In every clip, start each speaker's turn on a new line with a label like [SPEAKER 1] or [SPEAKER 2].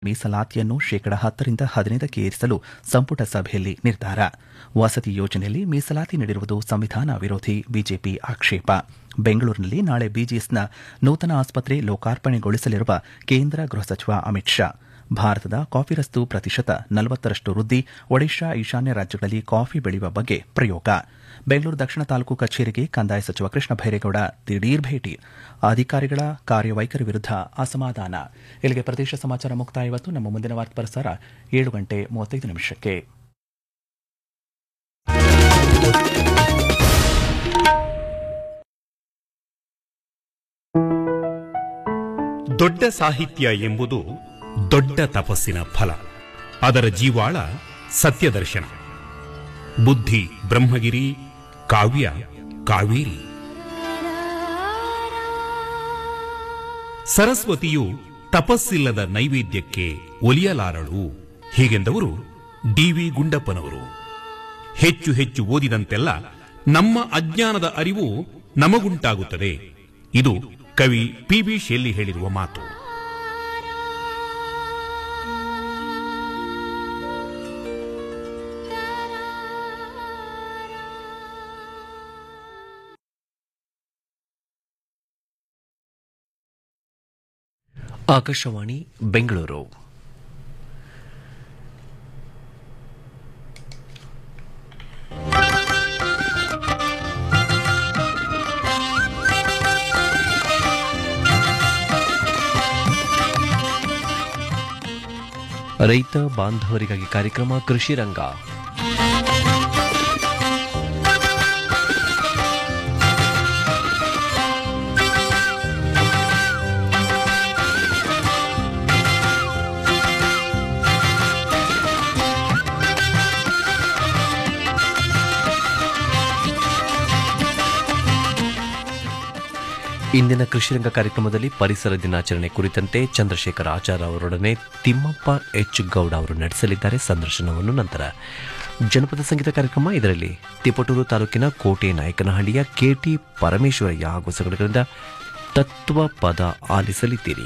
[SPEAKER 1] ಮೀಸಲಾತಿಯನ್ನು ಶೇಕಡ ಹತ್ತರಿಂದ ಹದಿನೈದಕ್ಕೆ ಏರಿಸಲು ಸಂಪುಟ ಸಭೆಯಲ್ಲಿ ನಿರ್ಧಾರ ವಸತಿ ಯೋಜನೆಯಲ್ಲಿ ಮೀಸಲಾತಿ ನೀಡಿರುವುದು ಸಂವಿಧಾನ ವಿರೋಧಿ ಬಿಜೆಪಿ ಆಕ್ಷೇಪ ಬೆಂಗಳೂರಿನಲ್ಲಿ ನಾಳೆ ಬಿಜಿಎಸ್ನ ನೂತನ ಆಸ್ಪತ್ರೆ ಲೋಕಾರ್ಪಣೆಗೊಳಿಸಲಿರುವ ಕೇಂದ್ರ ಗೃಹ ಸಚಿವ ಅಮಿತ್ ಶಾ ಭಾರತದ ಕಾಫಿ ರಫ್ತು ಪ್ರತಿಶತ ನಲವತ್ತರಷ್ಟು ವೃದ್ಧಿ ಒಡಿಶಾ ಈಶಾನ್ಯ ರಾಜ್ಯಗಳಲ್ಲಿ ಕಾಫಿ ಬೆಳೆಯುವ ಬಗ್ಗೆ ಪ್ರಯೋಗ ಬೆಂಗಳೂರು ದಕ್ಷಿಣ ತಾಲೂಕು ಕಚೇರಿಗೆ ಕಂದಾಯ ಸಚಿವ ಕೃಷ್ಣ ಭೈರೇಗೌಡ ದಿಢೀರ್ ಭೇಟಿ ಅಧಿಕಾರಿಗಳ ಕಾರ್ಯವೈಖರಿ ವಿರುದ್ಧ ಅಸಮಾಧಾನ ಇಲ್ಲಿಗೆ ಪ್ರದೇಶ ಸಮಾಚಾರ ಮುಕ್ತಾಯ ಇವತ್ತು ನಮ್ಮ ಮುಂದಿನ ವಾರ್ತಾ ಪ್ರಸಾರ ಏಳು ಗಂಟೆ ಮೂವತ್ತೈದು ನಿಮಿಷಕ್ಕೆ
[SPEAKER 2] ದೊಡ್ಡ ಸಾಹಿತ್ಯ ಎಂಬುದು ದೊಡ್ಡ ತಪಸ್ಸಿನ ಫಲ ಅದರ ಜೀವಾಳ ಸತ್ಯದರ್ಶನ ಬುದ್ಧಿ ಬ್ರಹ್ಮಗಿರಿ ಕಾವ್ಯ ಕಾವೇರಿ ಸರಸ್ವತಿಯು ತಪಸ್ಸಿಲ್ಲದ ನೈವೇದ್ಯಕ್ಕೆ ಒಲಿಯಲಾರಳು ಹೀಗೆಂದವರು ಡಿವಿ ಗುಂಡಪ್ಪನವರು ಹೆಚ್ಚು ಹೆಚ್ಚು ಓದಿದಂತೆಲ್ಲ ನಮ್ಮ ಅಜ್ಞಾನದ ಅರಿವು ನಮಗುಂಟಾಗುತ್ತದೆ ಇದು ಕವಿ ಪಿ ಬಿ ಶೆಲ್ಲಿ ಹೇಳಿರುವ ಮಾತು
[SPEAKER 3] ಆಕಾಶವಾಣಿ ಬೆಂಗಳೂರು ರೈತ ಬಾಂಧವರಿಗಾಗಿ ಕಾರ್ಯಕ್ರಮ ಕೃಷಿ ರಂಗ ಇಂದಿನ ಕೃಷಿರಂಗ ಕಾರ್ಯಕ್ರಮದಲ್ಲಿ ಪರಿಸರ ದಿನಾಚರಣೆ ಕುರಿತಂತೆ ಚಂದ್ರಶೇಖರ ಆಚಾರ ಅವರೊಡನೆ ತಿಮ್ಮಪ್ಪ ಎಚ್ ಗೌಡ ಅವರು ನಡೆಸಲಿದ್ದಾರೆ ಸಂದರ್ಶನವನ್ನು ನಂತರ ಜನಪದ ಸಂಗೀತ ಕಾರ್ಯಕ್ರಮ ಇದರಲ್ಲಿ ತಿಪಟೂರು ತಾಲೂಕಿನ ಕೋಟೆ ನಾಯಕನಹಳ್ಳಿಯ ಕೆಟಿ ಪರಮೇಶ್ವರಯ್ಯ ಹಾಗೂ ಸಂಘಟನೆಗಳಿಂದ ತತ್ವ ಪದ ಆಲಿಸಲಿದ್ದೀರಿ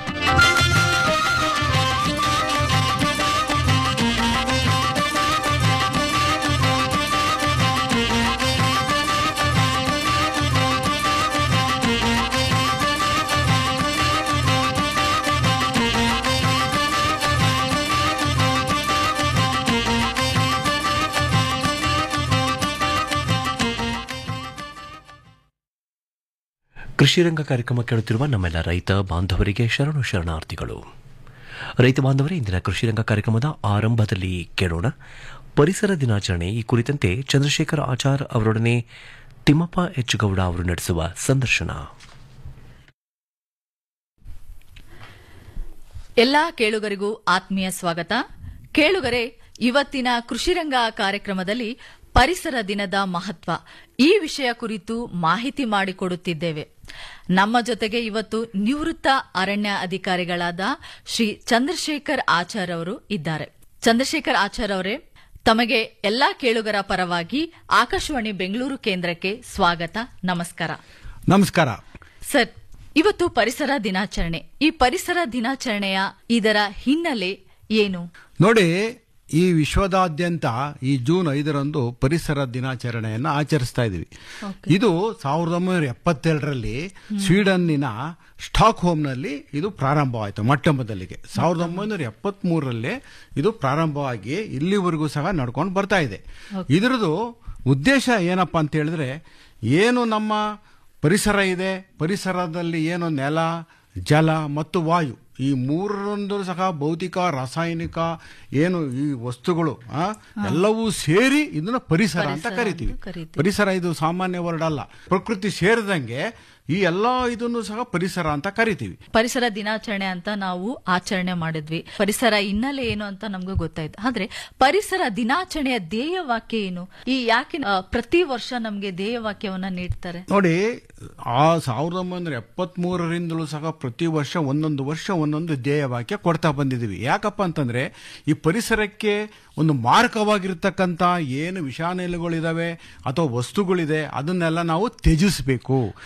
[SPEAKER 3] ಕೃಷಿರಂಗ ಕಾರ್ಯಕ್ರಮ ಕೇಳುತ್ತಿರುವ ನಮ್ಮೆಲ್ಲ ರೈತ ಬಾಂಧವರಿಗೆ ಶರಣು ಶರಣಾರ್ಥಿಗಳು ರೈತ ಬಾಂಧವರೇ ಇಂದಿನ ಕೃಷಿರಂಗ ಕಾರ್ಯಕ್ರಮದ ಆರಂಭದಲ್ಲಿ ಕೇಳೋಣ ಪರಿಸರ ದಿನಾಚರಣೆ ಈ ಕುರಿತಂತೆ ಚಂದ್ರಶೇಖರ ಆಚಾರ್ ಅವರೊಡನೆ ತಿಮ್ಮಪ್ಪ ಎಚ್ ಗೌಡ ಅವರು ನಡೆಸುವ ಸಂದರ್ಶನ
[SPEAKER 4] ಎಲ್ಲಾ ಕೇಳುಗರಿಗೂ ಆತ್ಮೀಯ ಸ್ವಾಗತ ಕೇಳುಗರೆ ಇವತ್ತಿನ ಕೃಷಿರಂಗ ಕಾರ್ಯಕ್ರಮದಲ್ಲಿ ಪರಿಸರ ದಿನದ ಮಹತ್ವ ಈ ವಿಷಯ ಕುರಿತು ಮಾಹಿತಿ ಮಾಡಿಕೊಡುತ್ತಿದ್ದೇವೆ ನಮ್ಮ ಜೊತೆಗೆ ಇವತ್ತು ನಿವೃತ್ತ ಅರಣ್ಯ ಅಧಿಕಾರಿಗಳಾದ ಶ್ರೀ ಚಂದ್ರಶೇಖರ್ ಆಚಾರ್ ಅವರು ಇದ್ದಾರೆ ಚಂದ್ರಶೇಖರ್ ಆಚಾರ್ ಅವರೇ ತಮಗೆ ಎಲ್ಲಾ ಕೇಳುಗರ ಪರವಾಗಿ ಆಕಾಶವಾಣಿ ಬೆಂಗಳೂರು ಕೇಂದ್ರಕ್ಕೆ ಸ್ವಾಗತ ನಮಸ್ಕಾರ
[SPEAKER 5] ನಮಸ್ಕಾರ
[SPEAKER 4] ಸರ್ ಇವತ್ತು ಪರಿಸರ ದಿನಾಚರಣೆ ಈ ಪರಿಸರ ದಿನಾಚರಣೆಯ ಇದರ ಹಿನ್ನೆಲೆ ಏನು
[SPEAKER 5] ನೋಡಿ ಈ ವಿಶ್ವದಾದ್ಯಂತ ಈ ಜೂನ್ ಐದರಂದು ಪರಿಸರ ದಿನಾಚರಣೆಯನ್ನು ಆಚರಿಸ್ತಾ ಇದ್ದೀವಿ ಇದು ಸಾವಿರದ ಒಂಬೈನೂರ ಎಪ್ಪತ್ತೆರಡರಲ್ಲಿ ಸ್ವೀಡನ್ನಿನ ಸ್ಟಾಕ್ ಹೋಮ್ನಲ್ಲಿ ಇದು ಪ್ರಾರಂಭವಾಯಿತು ಮೊಟ್ಟ ಮೊದಲಿಗೆ ಸಾವಿರದ ಒಂಬೈನೂರ ಎಪ್ಪತ್ತ್ ಮೂರರಲ್ಲಿ ಇದು ಪ್ರಾರಂಭವಾಗಿ ಇಲ್ಲಿವರೆಗೂ ಸಹ ನಡ್ಕೊಂಡು ಬರ್ತಾ ಇದೆ ಇದರದು ಉದ್ದೇಶ ಏನಪ್ಪಾ ಅಂತ ಹೇಳಿದ್ರೆ ಏನು ನಮ್ಮ ಪರಿಸರ ಇದೆ ಪರಿಸರದಲ್ಲಿ ಏನು ನೆಲ ಜಲ ಮತ್ತು ವಾಯು ಈ ಮೂರರೊಂದು ಸಹ ಭೌತಿಕ ರಾಸಾಯನಿಕ ಏನು ಈ ವಸ್ತುಗಳು ಆ, ಎಲ್ಲವೂ ಸೇರಿ ಇದನ್ನ ಪರಿಸರ ಅಂತ
[SPEAKER 4] ಪರಿಸರ
[SPEAKER 5] ಕರಿತೀವಿ
[SPEAKER 4] ಅಂತ ಕರಿತೀವಿ.
[SPEAKER 5] ಪರಿಸರ ಇದು ಸಾಮಾನ್ಯ ವರ್ಡ್ ಅಲ್ಲ ಪ್ರಕೃತಿ ಸೇರಿದಂಗೆ ಈ ಎಲ್ಲಾ ಇದನ್ನು ಸಹ ಪರಿಸರ ಅಂತ ಕರಿತೀವಿ
[SPEAKER 4] ಪರಿಸರ ದಿನಾಚರಣೆ ಅಂತ ನಾವು ಆಚರಣೆ ಮಾಡಿದ್ವಿ ಪರಿಸರ ಹಿನ್ನೆಲೆ ಏನು ಅಂತ ನಮ್ಗೂ ಗೊತ್ತಾಯ್ತು ಆದ್ರೆ ಪರಿಸರ ದಿನಾಚರಣೆಯ ಧ್ಯೇಯವಾಕ್ಯ ಏನು ಈ ಯಾಕೆ ಆ, ಪ್ರತಿ ವರ್ಷ ನಮ್ಗೆ ಧ್ಯೇಯವಾಕ್ಯವನ್ನ ನೀಡ್ತಾರೆ
[SPEAKER 5] ನೋಡಿ ಆ ಸಾವಿರದ ಒಂಬೈನೂರ ಎಪ್ಪತ್ತ್ ಮೂರರಿಂದಲೂ ಸಹ ಪ್ರತಿ ವರ್ಷ ಒಂದೊಂದು ವರ್ಷ ಒಂದೊಂದು ಧ್ಯೇಯವಾಕ್ಯ ಕೊಡ್ತಾ ಬಂದಿದ್ದೀವಿ ಯಾಕಪ್ಪ ಅಂತಂದ್ರೆ ಈ ಪರಿಸರಕ್ಕೆ ಒಂದು ಮಾರಕವಾಗಿರ್ತಕ್ಕಂಥ ಏನು ವಿಷಾನಿಲಗಳಿದಾವೆ ಅಥವಾ ವಸ್ತುಗಳಿದೆ ಅದನ್ನೆಲ್ಲ ನಾವು ತ್ಯಜಿಸಬೇಕು ಈ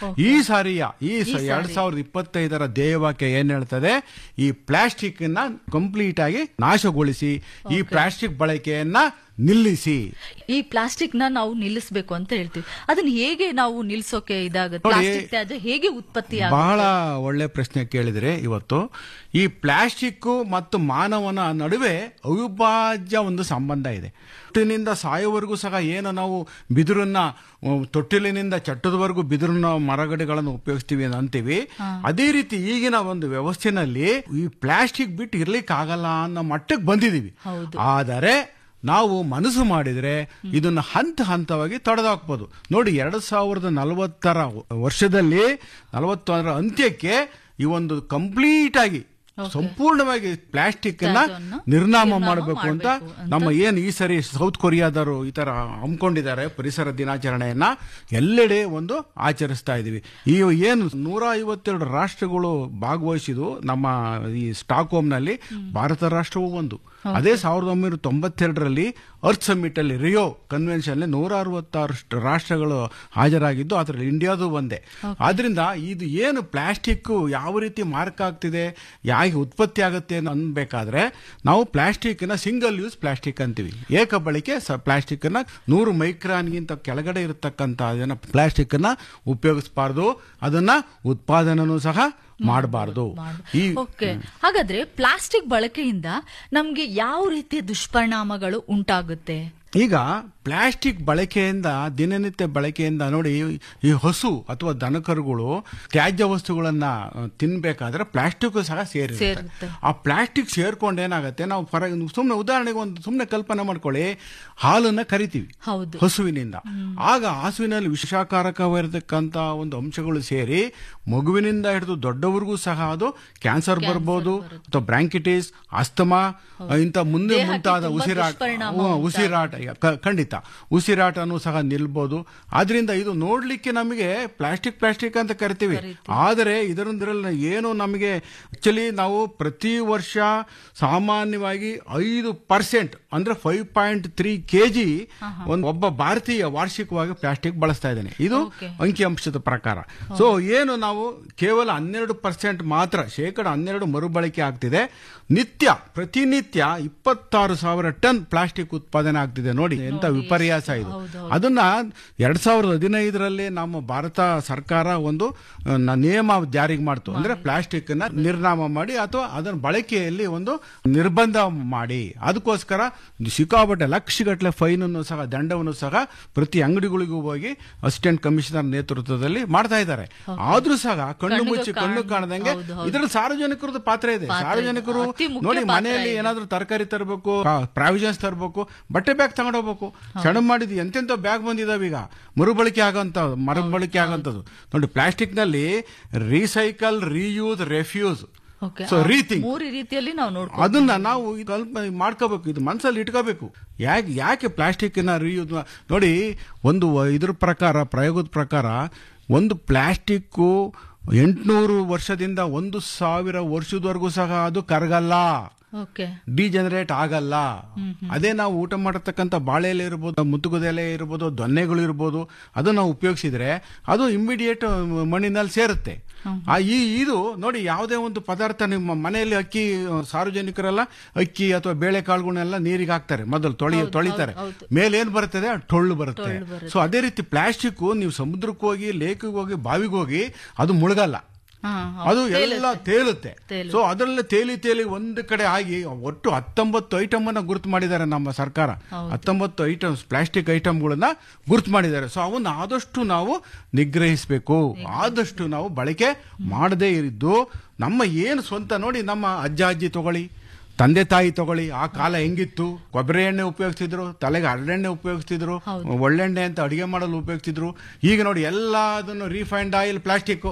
[SPEAKER 5] ಸಾರಿಯ ಈ ಸ- ಎರಡ್ ಸಾವಿರದ ಇಪ್ಪತ್ತೈದರ ಧ್ಯೇಯವಾಕ್ಯ ಏನ್ ಹೇಳ್ತದೆ ಈ ಪ್ಲಾಸ್ಟಿಕ್ ನ ಕಂಪ್ಲೀಟ್ ಆಗಿ ನಾಶಗೊಳಿಸಿ ಈ ಪ್ಲಾಸ್ಟಿಕ್ ಬಳಕೆಯನ್ನ ನಿಲ್ಲಿಸಿ
[SPEAKER 4] ಈ ಪ್ಲಾಸ್ಟಿಕ್ ನ ನಾವು ನಿಲ್ಲಿಸಬೇಕು ಅಂತ ಹೇಳ್ತೀವಿ ಅದನ್ನ ಹೇಗೆ ನಾವು ನಿಲ್ಸೋಕೆ ಇದಾಗುತ್ತೆ
[SPEAKER 5] ನೋಡಿ,
[SPEAKER 4] ಪ್ಲಾಸ್ಟಿಕ್ ತ್ಯಾಜ್ಯ ಹೇಗೆ ಉತ್ಪತ್ತಿ ಆಗುತ್ತೆ?
[SPEAKER 5] ಬಹಳ ಒಳ್ಳೆ ಪ್ರಶ್ನೆ ಕೇಳಿದ್ರೆ ಇವತ್ತು ಈ ಪ್ಲಾಸ್ಟಿಕ್ ಮತ್ತು ಮಾನವನ ನಡುವೆ ಅವಿಭಾಜ್ಯ ಒಂದು ಸಂಬಂಧ ಇದೆ ಹುಟ್ಟಿನಿಂದ ಸಾಯೋವರೆಗೂ ಸಹ ಏನು ನಾವು ಬಿದಿರನ್ನ ಆ, ತೊಟ್ಟಿಲಿನಿಂದ ಚಟ್ಟದವರೆಗೂ ಬಿದಿರನ್ನ ಮರಗಡೆಗಳನ್ನು ಉಪಯೋಗಿಸ್ತೀವಿ ಅಂತ ಅಂತೀವಿ ಅದೇ ರೀತಿ ಈಗಿನ ಒಂದು ವ್ಯವಸ್ಥೆನಲ್ಲಿ ಈ ಪ್ಲಾಸ್ಟಿಕ್ ಬಿಟ್ಟು ಇರ್ಲಿಕ್ಕೆ ಆಗಲ್ಲ ಅನ್ನೋ ಮಟ್ಟಕ್ಕೆ ಬಂದಿದೀವಿ
[SPEAKER 4] ಹೌದು.
[SPEAKER 5] ಆದರೆ ನಾವು ಮನಸ್ಸು ಮಾಡಿದ್ರೆ ಇದನ್ನ ಹಂತ ಹಂತವಾಗಿ ತೊಡೆದಾಕ್ಬೋದು ನೋಡಿ ಎರಡ್ ಸಾವಿರದ ನಲವತ್ತರ ವರ್ಷದಲ್ಲಿ ನಲವತ್ತರ ಅಂತ್ಯಕ್ಕೆ ಈ ಒಂದು ಕಂಪ್ಲೀಟ್ ಆಗಿ ಸಂಪೂರ್ಣವಾಗಿ ಪ್ಲಾಸ್ಟಿಕ್ ಅನ್ನ
[SPEAKER 4] ತ್ಯಾಜ್ಯವನ್ನ
[SPEAKER 5] ನಿರ್ನಾಮ
[SPEAKER 4] ನಿರ್ನಾಮ
[SPEAKER 5] ಮಾಡಬೇಕು ಅಂತ
[SPEAKER 4] ಮಾಡ್ಬೇಕು ಅಂತ.
[SPEAKER 5] ನಮ್ಮ ಏನು ಈ ಸರಿ ಸೌತ್ ಕೊರಿಯಾದವರು ಈ ತರ ಹಮ್ಮಿಕೊಂಡಿದ್ದಾರೆ ಪರಿಸರ ದಿನಾಚರಣೆಯನ್ನ ಎಲ್ಲೆಡೆ ಒಂದು ಆಚರಿಸ್ತಾ ಇದೀವಿ ಈ ಏನು ನೂರ ಐವತ್ತೆರಡು ರಾಷ್ಟ್ರಗಳು ಭಾಗವಹಿಸಿದ್ದು ನಮ್ಮ ಈ ಸ್ಟಾಕ್ ನಲ್ಲಿ ಭಾರತ ರಾಷ್ಟ್ರವೂ ಒಂದು ಅದೇ ಸಾವಿರದ ಒಂಬೈನೂರ ತೊಂಬತ್ತೆರಡರಲ್ಲಿ ಅರ್ತ್ ಸಮಿಟ್ ಅಲ್ಲಿ ರಿಯೋ ಕನ್ವೆನ್ಷನ್ ನೂರ ಅರವತ್ತಾರು ರಾಷ್ಟ್ರಗಳು ಹಾಜರಾಗಿದ್ದು ಅದರಲ್ಲಿ ಇಂಡಿಯಾದು ಒಂದೇ ಆದ್ರಿಂದ ಇದು ಏನು ಪ್ಲಾಸ್ಟಿಕ್ ಯಾವ ರೀತಿ ಮಾರ್ಕ್ ಆಗ್ತಿದೆ ಹೇಗೆ ಉತ್ಪತ್ತಿ ಆಗುತ್ತೆ ಅನ್ನೋ ಅನ್ಬೇಕಾದ್ರೆ ನಾವು ಪ್ಲಾಸ್ಟಿಕ್ ನ ಸಿಂಗಲ್ ಯೂಸ್ ಪ್ಲಾಸ್ಟಿಕ್ ಅಂತೀವಿ ಏಕ ಬಳಕೆ ಪ್ಲಾಸ್ಟಿಕ್ ನ ನೂರು ಮೈಕ್ರಾನ್ಗಿಂತ ಕೆಳಗಡೆ ಇರತಕ್ಕಂತ ಪ್ಲಾಸ್ಟಿಕ್ ನ ಉಪಯೋಗಿಸಬಾರ್ದು ಅದನ್ನ ಉತ್ಪಾದನೆನೂ ಸಹ ಮಾಡಬಾರ್ದು ಈ
[SPEAKER 4] ಓಕೆ ಹಾಗಾದ್ರೆ ಪ್ಲಾಸ್ಟಿಕ್ ಬಳಕೆಯಿಂದ ನಮ್ಗೆ ಯಾವ ರೀತಿಯ ದುಷ್ಪರಿಣಾಮಗಳು ಉಂಟಾಗುತ್ತೆ
[SPEAKER 5] ಈಗ ಪ್ಲಾಸ್ಟಿಕ್ ಬಳಕೆಯಿಂದ ದಿನನಿತ್ಯ ಬಳಕೆಯಿಂದ ನೋಡಿ ಈ ಹಸು ಅಥವಾ ದನಕರುಗಳು ತ್ಯಾಜ್ಯ ವಸ್ತುಗಳನ್ನ ಆ, ತಿನ್ಬೇಕಾದ್ರೆ ಪ್ಲಾಸ್ಟಿಕ್ ಸಹ ಸೇರಿರುತ್ತೆ
[SPEAKER 4] ಸೇರುತ್ತೆ.
[SPEAKER 5] ಆ ಪ್ಲಾಸ್ಟಿಕ್ ಸೇರ್ಕೊಂಡು ಏನಾಗುತ್ತೆ ನಾವು ಫರ ಸುಮ್ಮನೆ ಉದಾಹರಣೆಗೆ ಒಂದು ಸುಮ್ಮನೆ ಕಲ್ಪನೆ ಮಾಡ್ಕೊಳ್ಳಿ ಹಾಲನ್ನ ಕರಿತೀವಿ
[SPEAKER 4] ಹೌದು.
[SPEAKER 5] ಹಸುವಿನಿಂದ ಆಗ ಹಸುವಿನಲ್ಲಿ ವಿಷಕಾರಕವಿರತಕ್ಕಂತ ಒಂದು ಅಂಶಗಳು ಸೇರಿ ಮಗುವಿನಿಂದ ಹಿಡಿದು ದೊಡ್ಡವರಿಗೂ ಸಹ ಅದು ಕ್ಯಾನ್ಸರ್ ಬರ್ಬೋದು ಅಥವಾ ಬ್ರಾಂಕಿಟಿಸ್ ಅಸ್ತಮಾ ಇಂಥ ಮುಂದೆ
[SPEAKER 4] ದೇಹಕ್ಕೆ
[SPEAKER 5] ಮುಂತಾದ
[SPEAKER 4] ತುಂಬಾ
[SPEAKER 5] ಉಸಿರಾಟ
[SPEAKER 4] ದುಷ್ಪರಿಣಾಮ
[SPEAKER 5] ಹ್ಮ್, ಉಸಿರಾಟ ಕ- ಖಂಡಿತ ಉಸಿರಾಟನೂ ಸಹ ನಿಲ್ಬೋದು ಆದ್ರಿಂದ ಇದು ನೋಡ್ಲಿಕ್ಕೆ ನಮಗೆ ಪ್ಲಾಸ್ಟಿಕ್ ಪ್ಲಾಸ್ಟಿಕ್ ಅಂತ ಕರಿತೀವಿ ಆದರೆ ಇದರೊಂದರಲ್ಲಿ ಏನು ನಮಗೆ ಆಕ್ಚುಲಿ ನಾವು ಪ್ರತಿ ವರ್ಷ ಸಾಮಾನ್ಯವಾಗಿ ಐದು ಪರ್ಸೆಂಟ್ ಅಂದ್ರೆ ಫೈವ್ ಪಾಯಿಂಟ್ ತ್ರೀ ಕೆಜಿ ಒಂದು ಒಬ್ಬ ಭಾರತೀಯ ವಾರ್ಷಿಕವಾಗಿ ಪ್ಲಾಸ್ಟಿಕ್ ಬಳಸ್ತಾ ಇದ್ದಾನೆ ಇದು
[SPEAKER 4] Okay.
[SPEAKER 5] ಅಂಕಿಅಂಶದ ಪ್ರಕಾರ ಸೊ ಏನು ನಾವು ಕೇವಲ ಹನ್ನೆರಡು ಪರ್ಸೆಂಟ್ ಮಾತ್ರ ಶೇಕಡ ಹನ್ನೆರಡು ಮರುಬಳಕೆ ಆಗ್ತಿದೆ ನಿತ್ಯ ಪ್ರತಿನಿತ್ಯ ಇಪ್ಪತ್ತಾರು ಸಾವಿರ ಟನ್ ಪ್ಲಾಸ್ಟಿಕ್ ಉತ್ಪಾದನೆ ಆಗ್ತಿದೆ ನೋಡಿ ಎಂತ ವಿಪರ್ಯಾಸ ಇದು ಅದನ್ನ ಎರಡ್ ಸಾವಿರದ ಹದಿನೈದರಲ್ಲಿ ನಮ್ಮ ಭಾರತ ಸರ್ಕಾರ ಒಂದು ಆ, ನ- ನಿಯಮ ಜಾರಿಗೆ ಮಾಡ್ತು ಅಂದ್ರೆ ಪ್ಲಾಸ್ಟಿಕ್ ನ ನಿರ್ನಾಮ ಮಾಡಿ ಅಥವಾ ಅದರ ಬಳಕೆಯಲ್ಲಿ ಒಂದು ನಿರ್ಬಂಧ ಮಾಡಿ ಅದಕ್ಕೋಸ್ಕರ ಸಿಕ್ಕಾಪಟ್ಟೆ ಲಕ್ಷಗಟ್ಟಲೆ ಫೈನ್ ಅನ್ನು ಸಹ ದಂಡವನ್ನು ಸಹ ಪ್ರತಿ ಅಂಗಡಿಗಳಿಗೂ ಹೋಗಿ ಅಸಿಸ್ಟೆಂಟ್ ಕಮಿಷನರ್ ನೇತೃತ್ವದಲ್ಲಿ ಮಾಡ್ತಾ ಇದ್ದಾರೆ ಆದ್ರೂ ಸಹ ಕಣ್ಣು
[SPEAKER 4] ಕಣ್ಣಿಗೆ
[SPEAKER 5] ಮುಚ್ಚಿ ಕಣ್ಣು
[SPEAKER 4] ಕಾಣ್-
[SPEAKER 5] ಕಾಣದಂಗೆ
[SPEAKER 4] ಹೌದು, ಹೌದು.
[SPEAKER 5] ಇದರಲ್ಲಿ ಸಾರ್ವಜನಿಕರದ ಪಾತ್ರ ಇದೆ
[SPEAKER 4] ಪಾತ್ರ ಇದೆ.
[SPEAKER 5] ಸಾರ್ವಜನಿಕರು
[SPEAKER 4] ಅತಿ ಮುಖ್ಯ
[SPEAKER 5] ನೋಡಿ
[SPEAKER 4] ಪಾತ್ರ
[SPEAKER 5] ಮನೆಯಲ್ಲಿ
[SPEAKER 4] ಇದೆ.
[SPEAKER 5] ಏನಾದ್ರೂ ತರಕಾರಿ ತರಬೇಕು ಪ್ರಾವಿಷನ್ಸ್ ತರಬೇಕು ಬಟ್ಟೆ ಬ್ಯಾಗ್ ತಗೊಂಡು ಹೋಗ್ಬೇಕು ಸಣ್ಣ ಮಾಡಿದ್ ಎಂತೆಂತ ಬ್ಯಾಗ್ ಬಂದಿದಾವ ಈಗ ಮರುಬಳಕೆ ಆಗಂತ ಮರುಬಳಕೆ ಆಗಂತದ್ದು ನೋಡಿ ಪ್ಲಾಸ್ಟಿಕ್ ನಲ್ಲಿ recycle reuse refuse
[SPEAKER 4] okay
[SPEAKER 5] so rethink
[SPEAKER 4] ಮೂರು ರೀತಿಯಲ್ಲಿ ನಾವು ನೋಡ್ಕೊ
[SPEAKER 5] ಅದನ್ನ ನಾವು ಇದು ಕಲ್ಪ ಮಾಡ್ಕೋಬೇಕು ಇದು ಮನಸ್ಸಲ್ಲಿ ಇಟ್ಕೋಬೇಕು ಯಾಕೆ ಯಾಕೆ ಪ್ಲಾಸ್ಟಿಕ್ ನ ರೀಯೂಸ್ ನೋಡಿ ಒಂದು ವ- ಇದ್ರ ಪ್ರಕಾರ ಪ್ರಯೋಗದ ಪ್ರಕಾರ ಒಂದು ಪ್ಲಾಸ್ಟಿಕ್ಕು ಎಂಟುನೂರು ವರ್ಷದಿಂದ ಒಂದು ಸಾವಿರ ವರ್ಷದವರೆಗೂ ಸಹ ಅದು ಕರಗಲ್ಲ
[SPEAKER 4] ಓಕೆ
[SPEAKER 5] ಡಿಜನರೇಟ್ ಆಗಲ್ಲ ಅದೇ ನಾವು ಊಟ ಮಾಡಿರ್ತಕ್ಕಂಥ ಬಾಳೆ ಎಲೆ ಇರ್ಬೋದು ಮುತ್ತುಗದ ಎಲೆ ಇರ್ಬೋದು ದೊನ್ನೆಗಳು ಇರ್ಬೋದು ಅದನ್ನ ನಾವು ಉಪಯೋಗಿಸಿದ್ರೆ ಅದು ಇಮ್ಮಿಡಿಯೇಟ್ ಮಣ್ಣಿನಲ್ಲಿ ಸೇರುತ್ತೆ ಆ ಈ ಇದು ನೋಡಿ ಯಾವುದೇ ಒಂದು ಪದಾರ್ಥ ನಿಮ್ಮ ಮನೆಯಲ್ಲಿ ಅಕ್ಕಿ ಆ, ಸಾರ್ವಜನಿಕರೆಲ್ಲ ಅಕ್ಕಿ ಅಥವಾ ಬೇಳೆ ಕಾಳುಗಳನ್ನೆಲ್ಲ ನೀರಿಗೆ ಹಾಕ್ತಾರೆ ಮೊದಲು ತೊಳಿ ತೊಳಿತಾರೆ ಮೇಲೆ ಏನ್ ಬರ್ತದೆ ಟೊಳ್ಳು ಬರುತ್ತೆ ಸೊ ಅದೇ ರೀತಿ ಪ್ಲಾಸ್ಟಿಕ್ ನೀವು ಸಮುದ್ರಕ್ಕೆ ಹೋಗಿ ಲೇಕಿಗೆ ಹೋಗಿ ಬಾವಿಗೆ ಹೋಗಿ ಅದು ಮುಳುಗಲ್ಲ
[SPEAKER 4] ಹಾ,
[SPEAKER 5] ಅದು ಎಲ್ಲ ತೇಲುತ್ತೆ
[SPEAKER 4] ತೇಲುತ್ತೆ.
[SPEAKER 5] ಸೊ ಅದರಲ್ಲೇ ತೇಲಿ ತೇಲಿ ಒಂದು ಕಡೆ ಆಗಿ ಒಟ್ಟು ಹತ್ತೊಂಬತ್ತು ಐಟಮ್ ಅನ್ನ ಗುರುತು ಮಾಡಿದ್ದಾರೆ ನಮ್ಮ ಸರ್ಕಾರ ಹತ್ತೊಂಬತ್ತು ಐಟಮ್ಸ್ ಪ್ಲಾಸ್ಟಿಕ್ ಐಟಮ್ಗಳನ್ನ ಗುರುತು ಮಾಡಿದ್ದಾರೆ ಸೊ ಅವನ್ನ ಆದಷ್ಟು ನಾವು ನಿಗ್ರಹಿಸಬೇಕು ಆದಷ್ಟು ನಾವು ಬಳಕೆ ಮಾಡದೇ ಇದ್ದು ನಮ್ಮ ಏನು ಸ್ವಂತ ನೋಡಿ ನಮ್ಮ ಅಜ್ಜ ಅಜ್ಜಿ ತಗೊಳ್ಳಿ ತಂದೆ ತಾಯಿ ತಗೊಳ್ಳಿ ಆ ಕಾಲ ಹೆಂಗಿತ್ತು ಕೊಬ್ಬರಿ ಎಣ್ಣೆ ಉಪಯೋಗಿಸ್ತಿದ್ರು ತಲೆಗೆ ಹರಳೆಣ್ಣೆ ಉಪಯೋಗಿಸ್ತಿದ್ರು ಒಳ್ಳೆಣ್ಣೆ ಅಂತ ಅಡಿಗೆ ಮಾಡಲು ಉಪಯೋಗಿಸ್ತಿದ್ರು ಈಗ ನೋಡಿ ಎಲ್ಲ ಅದನ್ನು refined oil plastic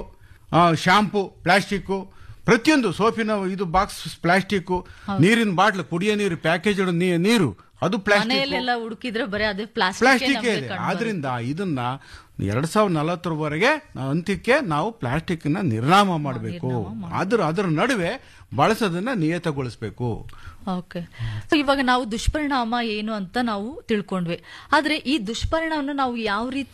[SPEAKER 5] shampoo plastic ಪ್ರತಿಯೊಂದು ಸೋಪಿನ ಇದು ಬಾಕ್ಸ್ ಪ್ಲಾಸ್ಟಿಕ್ ನೀರಿನ ಬಾಟ್ಲು ಕುಡಿಯೋ ನೀರು ಪ್ಯಾಕೇಜ್ ನೀರು ಅದು ಪ್ಲಾಸ್ಟಿಕ್
[SPEAKER 4] ಮನೆಯಲ್ಲೆಲ್ಲ ಹುಡುಕಿದ್ರೆ ಬರೀ ಅದೇ ಪ್ಲಾಸ್ಟಿಕ್
[SPEAKER 5] ಪ್ಲಾಸ್ಟಿಕ್ ಇದೆ ಆದ್ರಿಂದ ಇದನ್ನ ಎರಡ್ ಸಾವಿರದ ನಲವತ್ತರವರೆಗೆ ಅಂತ್ಯಕ್ಕೆ ನಾವು ಪ್ಲಾಸ್ಟಿಕ್ ನ ನಿರ್ನಾಮ ಮಾಡಬೇಕು ಅದ್ರ ಅದರ ನಡುವೆ ಬಳಸೋದನ್ನ ನಿಯತಗೊಳಿಸಬೇಕು
[SPEAKER 4] ಓಕೆ ಇವಾಗ ನಾವು ದುಷ್ಪರಿಣಾಮ ಏನು ಅಂತ ನಾವು ತಿಳ್ಕೊಂಡ್ವಿ ಆದ್ರೆ ಈ ದುಷ್ಪರಿಣಾಮನ ನಾವು ಯಾವ ರೀತಿ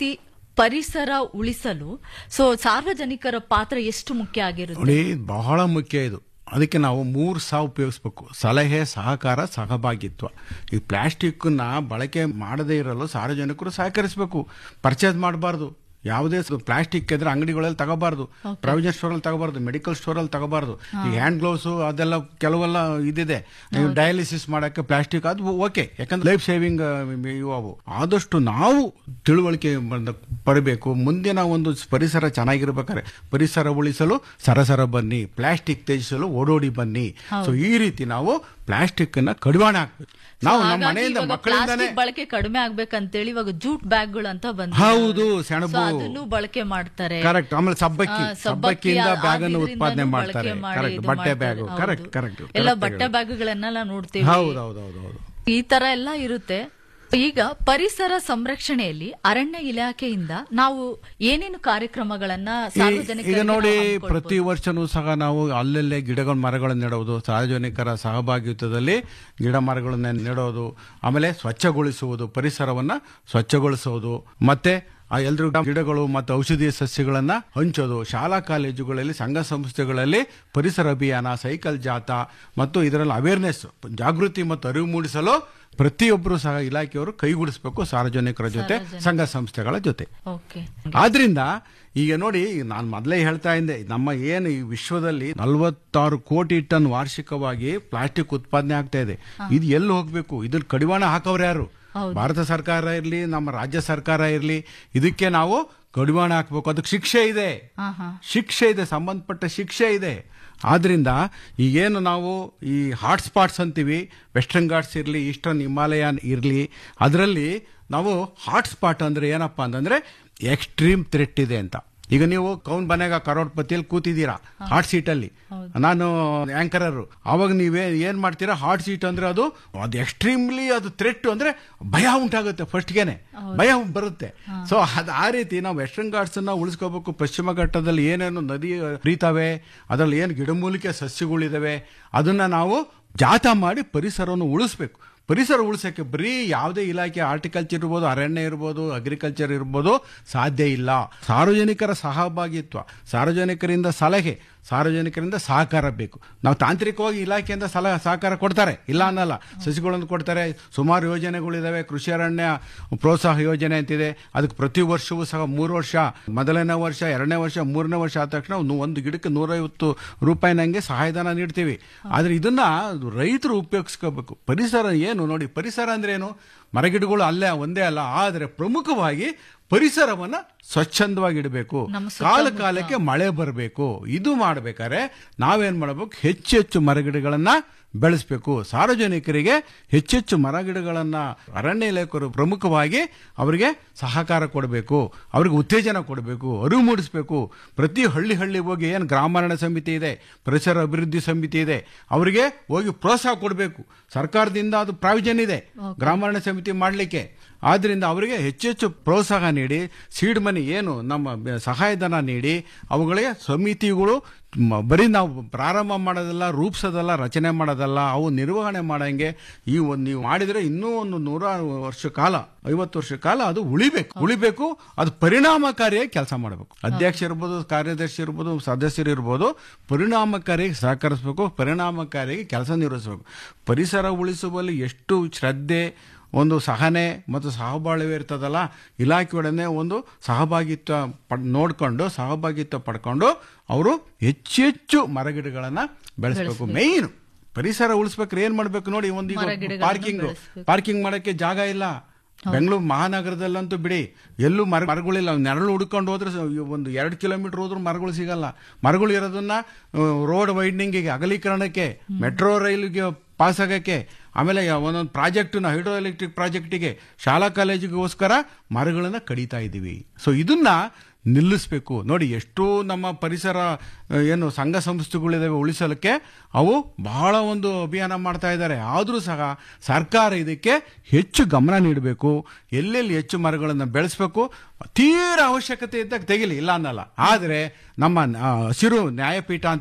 [SPEAKER 4] ಪರಿಸರ ಉಳಿಸಲು ಸೊ ಸಾರ್ವಜನಿಕರ ಪಾತ್ರ ಎಷ್ಟು ಮುಖ್ಯ ಆಗಿರುತ್ತೆ
[SPEAKER 5] ನೋಡಿ ಬಹಳ ಮುಖ್ಯ ಇದು ಅದಕ್ಕೆ ನಾವು ಮೂರು ಸಹ ಉಪಯೋಗಿಸ್ಬೇಕು ಸಲಹೆ ಸಹಕಾರ ಸಹಭಾಗಿತ್ವ ಈ ಪ್ಲಾಸ್ಟಿಕ್ನ ಬಳಕೆ ಮಾಡದೇ ಇರಲು ಸಾರ್ವಜನಿಕರು ಸಹಕರಿಸಬೇಕು ಪರ್ಚೇಸ್ ಮಾಡಬಾರ್ದು ಯಾವುದೇ ಪ್ಲಾಸ್ಟಿಕ್ ಇದ್ರೆ ಅಂಗಡಿಗಳಲ್ಲಿ ತಗೋಬಾರ್ದು ಪ್ರಾವಿಷನ್ ಸ್ಟೋರಲ್ಲಿ ತಗೋಬಾರ್ದು ಮೆಡಿಕಲ್ ಸ್ಟೋರಲ್ಲಿ ತಗೋಬಾರ್ದು ಈ ಹ್ಯಾಂಡ್ ಗ್ಲೌಸ್ ಅದೆಲ್ಲ ಕೆಲವೆಲ್ಲ ಇದಿದೆ ಡಯಾಲಿಸಿಸ್ ಮಾಡಕ್ಕೆ ಪ್ಲಾಸ್ಟಿಕ್ ಅದು ಓಕೆ ಯಾಕಂದ್ರೆ ಲೈಫ್ ಸೇವಿಂಗ್ ಇವು ಅವು ಆದಷ್ಟು ನಾವು ತಿಳುವಳಿಕೆ ಬಂದ ಪಡಬೇಕು ಮುಂದಿನ ಒಂದು ಪರಿಸರ ಚೆನ್ನಾಗಿರ್ಬೇಕಾದ್ರೆ ಪರಿಸರ ಉಳಿಸಲು ಸರಸರ ಬನ್ನಿ ಪ್ಲಾಸ್ಟಿಕ್ ತ್ಯಜಿಸಲು ಓಡೋಡಿ ಬನ್ನಿ ಸೊ ಈ ರೀತಿ ನಾವು ಪ್ಲಾಸ್ಟಿಕ್ ಅನ್ನ ಕಡಿವಾಣ ಹಾಕ್ಬೇಕು ನಾವು ನಮ್ಮ
[SPEAKER 4] ಹಾಗಾಗಿ
[SPEAKER 5] ಮನೆಯಿಂದ
[SPEAKER 4] ಇವಾಗ
[SPEAKER 5] ಮಕ್ಕಳಿಂದಾನೇ
[SPEAKER 4] ಪ್ಲಾಸ್ಟಿಕ್ ಬಳಕೆ ಕಡಿಮೆ ಆಗ್ಬೇಕಂತೇಳಿ ಇವಾಗ ಜೂಟ್ ಬ್ಯಾಗ್ಗಳು ಅಂತ ಬಂದ
[SPEAKER 5] ಹೌದು, ಸೆಣಬು.
[SPEAKER 4] ಅದನ್ನು ಬಳಕೆ ಮಾಡ್ತಾರೆ
[SPEAKER 5] ಕರೆಕ್ಟ್ ಆಮೇಲೆ ಸಬ್ಬಕ್ಕಿ
[SPEAKER 4] ಆ, ಸಬ್ಬಕ್ಕಿ
[SPEAKER 5] ಸಬ್ಬಕ್ಕಿಯಿಂದ
[SPEAKER 4] ಆ-
[SPEAKER 5] ಬ್ಯಾಗ್ ಅನ್ನು
[SPEAKER 4] ಅದ್ರಿಂದನೂ
[SPEAKER 5] ಉತ್ಪಾದನೆ
[SPEAKER 4] ಬಳಕೆ
[SPEAKER 5] ಮಾಡ್ತಾರೆ
[SPEAKER 4] ಮಾಡಿ
[SPEAKER 5] ಕರೆಕ್ಟ್
[SPEAKER 4] ಇದು
[SPEAKER 5] ಬಟ್ಟೆ
[SPEAKER 4] ಮಾಡ್ತಾರೆ.
[SPEAKER 5] ಬ್ಯಾಗ್
[SPEAKER 4] ಹೌದು.
[SPEAKER 5] ಕರೆಕ್ಟ್ ಕರೆಕ್ಟ್
[SPEAKER 4] ಎಲ್ಲ ಬಟ್ಟೆ ಬ್ಯಾಗ್ಗಳನ್ನೆಲ್ಲ ನೋಡ್ತೀವಿ
[SPEAKER 5] ಹೌದು ಹೌದು ಹೌದು ಹೌದು
[SPEAKER 4] ಈ ತರ ಎಲ್ಲ ಇರುತ್ತೆ ಈಗ ಪರಿಸರ ಸಂರಕ್ಷಣೆಯಲ್ಲಿ ಅರಣ್ಯ ಇಲಾಖೆಯಿಂದ ನಾವು ಏನೇನು ಕಾರ್ಯಕ್ರಮಗಳನ್ನ
[SPEAKER 5] ಈ-
[SPEAKER 4] ಸಾರ್ವಜನಿಕರಿಗೆ
[SPEAKER 5] ಈಗ ನೋಡಿ
[SPEAKER 4] ನಾವು ಹಮ್ಮಿಕೊಳ್ಬೋದು?
[SPEAKER 5] ಪ್ರತಿ ವರ್ಷನೂ ಸಹ ನಾವು ಅಲ್ಲಲ್ಲೇ ಗಿಡಗಳ ಮರಗಳನ್ನು ನೆಡುವುದು ಸಾರ್ವಜನಿಕರ ಸಹಭಾಗಿತ್ವದಲ್ಲಿ ಗಿಡ ಮರಗಳನ್ನ ನೆಡೋದು ಆಮೇಲೆ ಸ್ವಚ್ಛಗೊಳಿಸುವುದು ಪರಿಸರವನ್ನ ಸ್ವಚ್ಛಗೊಳಿಸುವುದು ಮತ್ತೆ ಆ ಎಲ್ರೂ ಗಿಡಗಳು ಮತ್ತು ಔಷಧೀಯ ಸಸ್ಯಗಳನ್ನ ಹಂಚೋದು ಶಾಲಾ ಕಾಲೇಜುಗಳಲ್ಲಿ ಸಂಘ ಸಂಸ್ಥೆಗಳಲ್ಲಿ ಪರಿಸರ ಅಭಿಯಾನ ಸೈಕಲ್ ಜಾಥಾ ಮತ್ತು ಇದರಲ್ಲಿ ಅವೇರ್ನೆಸ್ ಜಾಗೃತಿ ಮತ್ತು ಅರಿವು ಮೂಡಿಸಲು ಪ್ರತಿಯೊಬ್ಬರು ಸಹ ಇಲಾಖೆಯವರು ಕೈಗೂಡಿಸಬೇಕು ಸಾರ್ವಜನಿಕರ ಜೊತೆ ಸಂಘ ಸಂಸ್ಥೆಗಳ ಜೊತೆ
[SPEAKER 4] ಓಕೆ
[SPEAKER 5] ಆದ್ರಿಂದ ಈಗ ನೋಡಿ ನಾನು ಮೊದಲೇ ಹೇಳ್ತಾ ಇದ್ದೆ ನಮ್ಮ ಏನು ಈ ವಿಶ್ವದಲ್ಲಿ ನಲವತ್ತಾರು ಕೋಟಿ ಟನ್ ವಾರ್ಷಿಕವಾಗಿ ಪ್ಲಾಸ್ಟಿಕ್ ಉತ್ಪಾದನೆ ಆಗ್ತಾ ಇದೆ ಇದು ಎಲ್ಲಿ ಹೋಗ್ಬೇಕು ಇದ್ರ ಕಡಿವಾಣ ಹಾಕವ್ರು ಯಾರು ಭಾರತ ಸರ್ಕಾರ ಇರಲಿ ನಮ್ಮ ರಾಜ್ಯ ಸರ್ಕಾರ ಇರಲಿ ಇದಕ್ಕೆ ನಾವು ಕಡಿವಾಣ ಹಾಕ್ಬೇಕು ಅದಕ್ಕೆ ಶಿಕ್ಷೆ ಇದೆ ಶಿಕ್ಷೆ ಇದೆ ಸಂಬಂಧಪಟ್ಟ ಶಿಕ್ಷೆ ಇದೆ ಆದ್ರಿಂದ ಈಗೇನು ನಾವು ಈ ಹಾಟ್ ಸ್ಪಾಟ್ಸ್ ಅಂತೀವಿ ವೆಸ್ಟರ್ನ್ ಘಾಟ್ಸ್ ಇರಲಿ ಈಸ್ಟರ್ನ್ ಹಿಮಾಲಯನ್ ಇರಲಿ ಅದರಲ್ಲಿ ನಾವು ಹಾಟ್ ಸ್ಪಾಟ್ ಅಂದ್ರೆ ಏನಪ್ಪಾ ಅಂತಂದ್ರೆ ಎಕ್ಸ್ಟ್ರೀಮ್ ಥ್ರೆಟ್ ಇದೆ ಅಂತ ಈಗ ನೀವು ಕೌನ್ ಬನೆಗ ಕರೋಡ್ಪತಿಯಲ್ಲಿ ಕೂತಿದ್ದೀರಾ ಹಾಟ್ ಸೀಟಲ್ಲಿ ನಾನು ಆಂಕರರು ಅವಾಗ ನೀವೇ ಏನ್ ಮಾಡ್ತೀರಾ ಹಾಟ್ ಸೀಟ್ ಅಂದ್ರೆ ಅದು ಅದು ಎಕ್ಸ್ಟ್ರೀಮ್ಲಿ ಅದು ಥ್ರೆಟ್ ಅಂದ್ರೆ ಭಯ ಉಂಟಾಗುತ್ತೆ ಫಸ್ಟ್ಗೆನೆ ಭಯ ಬರುತ್ತೆ ಸೊ ಅದು ಆ ರೀತಿ ನಾವು ವೆಸ್ಟರ್ನ್ ಘಾಟ್ಸ್ ಅನ್ನ ಉಳಿಸ್ಕೋಬೇಕು ಪಶ್ಚಿಮ ಘಟ್ಟದಲ್ಲಿ ಏನೇನು ನದಿ ಹರಿತಾವೆ ಅದರಲ್ಲಿ ಏನು ಗಿಡಮೂಲಿಕೆ ಸಸ್ಯಗಳಿದಾವೆ ಅದನ್ನ ನಾವು ಜಾಥಾ ಮಾಡಿ ಪರಿಸರವನ್ನು ಉಳಿಸ್ಬೇಕು ಪರಿಸರ ಉಳಿಸೋಕ್ಕೆ ಬರೀ ಯಾವುದೇ ಇಲಾಖೆ ಆರ್ಟಿಕಲ್ಚರ್ ಇರ್ಬೋದು ಅರಣ್ಯ ಇರ್ಬೋದು ಅಗ್ರಿಕಲ್ಚರ್ ಇರ್ಬೋದು ಸಾಧ್ಯ ಇಲ್ಲ ಸಾರ್ವಜನಿಕರ ಸಹಭಾಗಿತ್ವ ಸಾರ್ವಜನಿಕರಿಂದ ಸಲಹೆ ಸಾರ್ವಜನಿಕರಿಂದ ಸಹಕಾರ ಬೇಕು ನಾವು ತಾಂತ್ರಿಕವಾಗಿ ಇಲಾಖೆಯಿಂದ ಸಲಹೆ ಸಹಕಾರ ಕೊಡ್ತಾರೆ ಇಲ್ಲ ಅನ್ನಲ್ಲ ಸಸಿಗಳನ್ನು ಕೊಡ್ತಾರೆ ಸುಮಾರು ಯೋಜನೆಗಳಿದಾವೆ ಕೃಷಿ ಅರಣ್ಯ ಪ್ರೋತ್ಸಾಹ ಯೋಜನೆ ಅಂತಿದೆ ಅದಕ್ಕೆ ಪ್ರತಿ ವರ್ಷವೂ ಸಹ ಮೂರು ವರ್ಷ ಮೊದಲನೇ ವರ್ಷ ಎರಡನೇ ವರ್ಷ ಮೂರನೇ ವರ್ಷ ಆದ ತಕ್ಷಣ ಒಂದು- ಒಂದು ಗಿಡಕ್ಕೆ ನೂರೈವತ್ತು ರೂಪಾಯಿ ನಂಗೆ ಸಹಾಯಧನ ನೀಡ್ತೀವಿ ಆದ್ರೆ ಇದನ್ನ ರೈತರು ಉಪಯೋಗಿಸ್ಕೋಬೇಕು ಪರಿಸರ ಏನು ನೋಡಿ ಪರಿಸರ ಅಂದ್ರೆ ಏನು ಮರಗಿಡಗಳು ಅಲ್ಲೇ ಒಂದೇ ಅಲ್ಲ ಆದರೆ ಪ್ರಮುಖವಾಗಿ ಪರಿಸರವನ್ನ ಸ್ವಚ್ಛಂದವಾಗಿ ಇಡಬೇಕು
[SPEAKER 4] ನಮ್ಮ
[SPEAKER 5] ಕಾಲ ಕಾಲಕ್ಕೆ ಮಳೆ ಬರಬೇಕು ಇದು ಮಾಡ್ಬೇಕಾದ್ರೆ ನಾವೇನ್ ಮಾಡಬೇಕು ಹೆಚ್ಚು ಹೆಚ್ಚು ಮರಗಿಡಗಳನ್ನ ಬೆಳೆಸಬೇಕು ಸಾರ್ವಜನಿಕರಿಗೆ ಹೆಚ್ಚೆಚ್ಚು ಮರಗಿಡಗಳನ್ನ ಅರಣ್ಯ ಇಲಾಖೆಯವರು ಪ್ರಮುಖವಾಗಿ ಅವರಿಗೆ ಸಹಕಾರ ಕೊಡಬೇಕು ಅವರಿಗೆ ಉತ್ತೇಜನ ಕೊಡಬೇಕು ಅರಿವು ಮೂಡಿಸಬೇಕು ಪ್ರತಿ ಹಳ್ಳಿ ಹಳ್ಳಿ ಹೋಗಿ ಏನು ಗ್ರಾಮಾರಣ್ಯ ಸಮಿತಿ ಇದೆ ಪರಿಸರ ಅಭಿವೃದ್ಧಿ ಸಮಿತಿ ಇದೆ ಅವರಿಗೆ ಹೋಗಿ ಪ್ರೋತ್ಸಾಹ ಕೊಡಬೇಕು ಸರ್ಕಾರದಿಂದ ಅದು ಪ್ರಾವಿಜನ್ ಇದೆ ಗ್ರಾಮಾರಣ್ಯ ಸಮಿತಿ ಮಾಡಲಿಕ್ಕೆ ಆದ್ರಿಂದ ಅವರಿಗೆ ಹೆಚ್ಚೆಚ್ಚು ಪ್ರೋತ್ಸಾಹ ನೀಡಿ ಸೀಡ್ ಮನಿ ಏನು ನಮ್ಮ ಬೆ- ಸಹಾಯಧನ ನೀಡಿ ಅವುಗಳಿಗೆ ಸಮಿತಿಗಳು ಮ- ಬರೀ ನಾವು ಪ್ರಾರಂಭ ಮಾಡೋದಲ್ಲ ರೂಪಿಸೋದಲ್ಲ ರಚನೆ ಮಾಡೋದಲ್ಲ ಅವು ನಿರ್ವಹಣೆ ಮಾಡಂಗೆ ಈ ಒಂದು ನೀವು ಮಾಡಿದ್ರೆ ಇನ್ನೂ ಒಂದು ನೂರ ವರ್ಷ ಕಾಲ ಐವತ್ತು ವರ್ಷ ಕಾಲ ಅದು ಉಳಿಬೇಕು ಉಳಿಬೇಕು ಅದು ಪರಿಣಾಮಕಾರಿಯಾಗಿ ಕೆಲಸ ಮಾಡಬೇಕು ಅಧ್ಯಕ್ಷ ಇರ್ಬೋದು ಕಾರ್ಯದರ್ಶಿ ಇರ್ಬೋದು ಸದಸ್ಯರು ಇರ್ಬೋದು ಪರಿಣಾಮಕಾರಿಯಾಗಿ ಸಹಕರಿಸಬೇಕು ಪರಿಣಾಮಕಾರಿಯಾಗಿ ಕೆಲಸ ನಿರ್ವಹಿಸಬೇಕು ಪರಿಸರ ಉಳಿಸುವಲ್ಲಿ ಎಷ್ಟು ಶ್ರದ್ಧೆ ಒಂದು ಸಹನೆ ಮತ್ತು ಸಹಬಾಳ್ವೆ ಇರ್ತದಲ್ಲ ಇಲಾಖೆಯೊಡನೆ ಒಂದು ಸಹಭಾಗಿತ್ವ ಪಡ್ ನೋಡ್ಕೊಂಡು ಸಹಭಾಗಿತ್ವ ಪಡ್ಕೊಂಡು ಅವರು ಹೆಚ್ಚೆಚ್ಚು ಮರಗಿಡಗಳನ್ನ ಬೆಳೆಸಬೇಕು ಮೇಯ್ನ್ ಪರಿಸರ ಉಳಿಸ್ಬೇಕಾದ್ರೆ ಏನ್ ಮಾಡ್ಬೇಕು ನೋಡಿ ಒಂದು ಈಗ
[SPEAKER 4] ಮರಗಿಡಗಳನ್ನ
[SPEAKER 5] ಪಾರ್ಕಿಂಗ್
[SPEAKER 4] ಬೆಳೆಸ್ಬೇಕು.
[SPEAKER 5] ಪಾರ್ಕಿಂಗ್ ಮಾಡಕ್ಕೆ ಜಾಗ ಇಲ್ಲ ಬೆಂಗಳೂರು ಮಹಾನಗರದಲ್ಲಂತೂ ಬಿಡಿ ಎಲ್ಲೂ ಮರ ಮರಗಳಿಲ್ಲ ನೆರಳು ಹುಡ್ಕೊಂಡು ಹೋದ್ರೆ ಸ- ಒಂದು ಎರಡು ಕಿಲೋಮೀಟರ್ ಹೋದ್ರೂ ಮರಗಳು ಸಿಗಲ್ಲ ಮರಗಳು ಇರೋದನ್ನ ರೋಡ್ ವೈಡ್ನಿಂಗಿಗೆ ಅಗಲೀಕರಣಕ್ಕೆ ಮೆಟ್ರೋ ರೈಲಿಗೆ ಪಾಸ್ ಆಗಕ್ಕೆ ಆಮೇಲೆ ಒಂದೊಂದು ಪ್ರಾಜೆಕ್ಟ್ನ ಹೈಡ್ರೋ ಎಲೆಕ್ಟ್ರಿಕ್ ಪ್ರಾಜೆಕ್ಟಿಗೆ ಶಾಲಾ ಕಾಲೇಜಿಗೋಸ್ಕರ ಮರಗಳನ್ನ ಕಡಿತಾ ಇದ್ದೀವಿ ಸೊ ಇದನ್ನ ನಿಲ್ಲಿಸಬೇಕು ನೋಡಿ ಎಷ್ಟೋ ನಮ್ಮ ಪರಿಸರ ಆ, ಏನು ಸಂಘ ಸಂಸ್ಥೆಗಳಿದಾವೆ ಉಳಿಸಲಿಕ್ಕೆ ಅವು ಬಹಳ ಒಂದು ಅಭಿಯಾನ ಮಾಡ್ತಾ ಇದ್ದಾರೆ ಆದರೂ ಸಹ ಸರ್ಕಾರ ಇದಕ್ಕೆ ಹೆಚ್ಚು ಗಮನ ನೀಡಬೇಕು ಎಲ್ಲೆಲ್ಲಿ ಹೆಚ್ಚು ಮರಗಳನ್ನು ಬೆಳೆಸಬೇಕು ತೀರ ಅವಶ್ಯಕತೆ ಇದ್ದಾಗ ತೆಗಿಲಿ ಇಲ್ಲ ಅನ್ನಲ್ಲ ಆದರೆ ನಮ್ಮ ಆ, ಹಸಿರು ನ್ಯಾಯಪೀಠ ಅಂತಿದೆ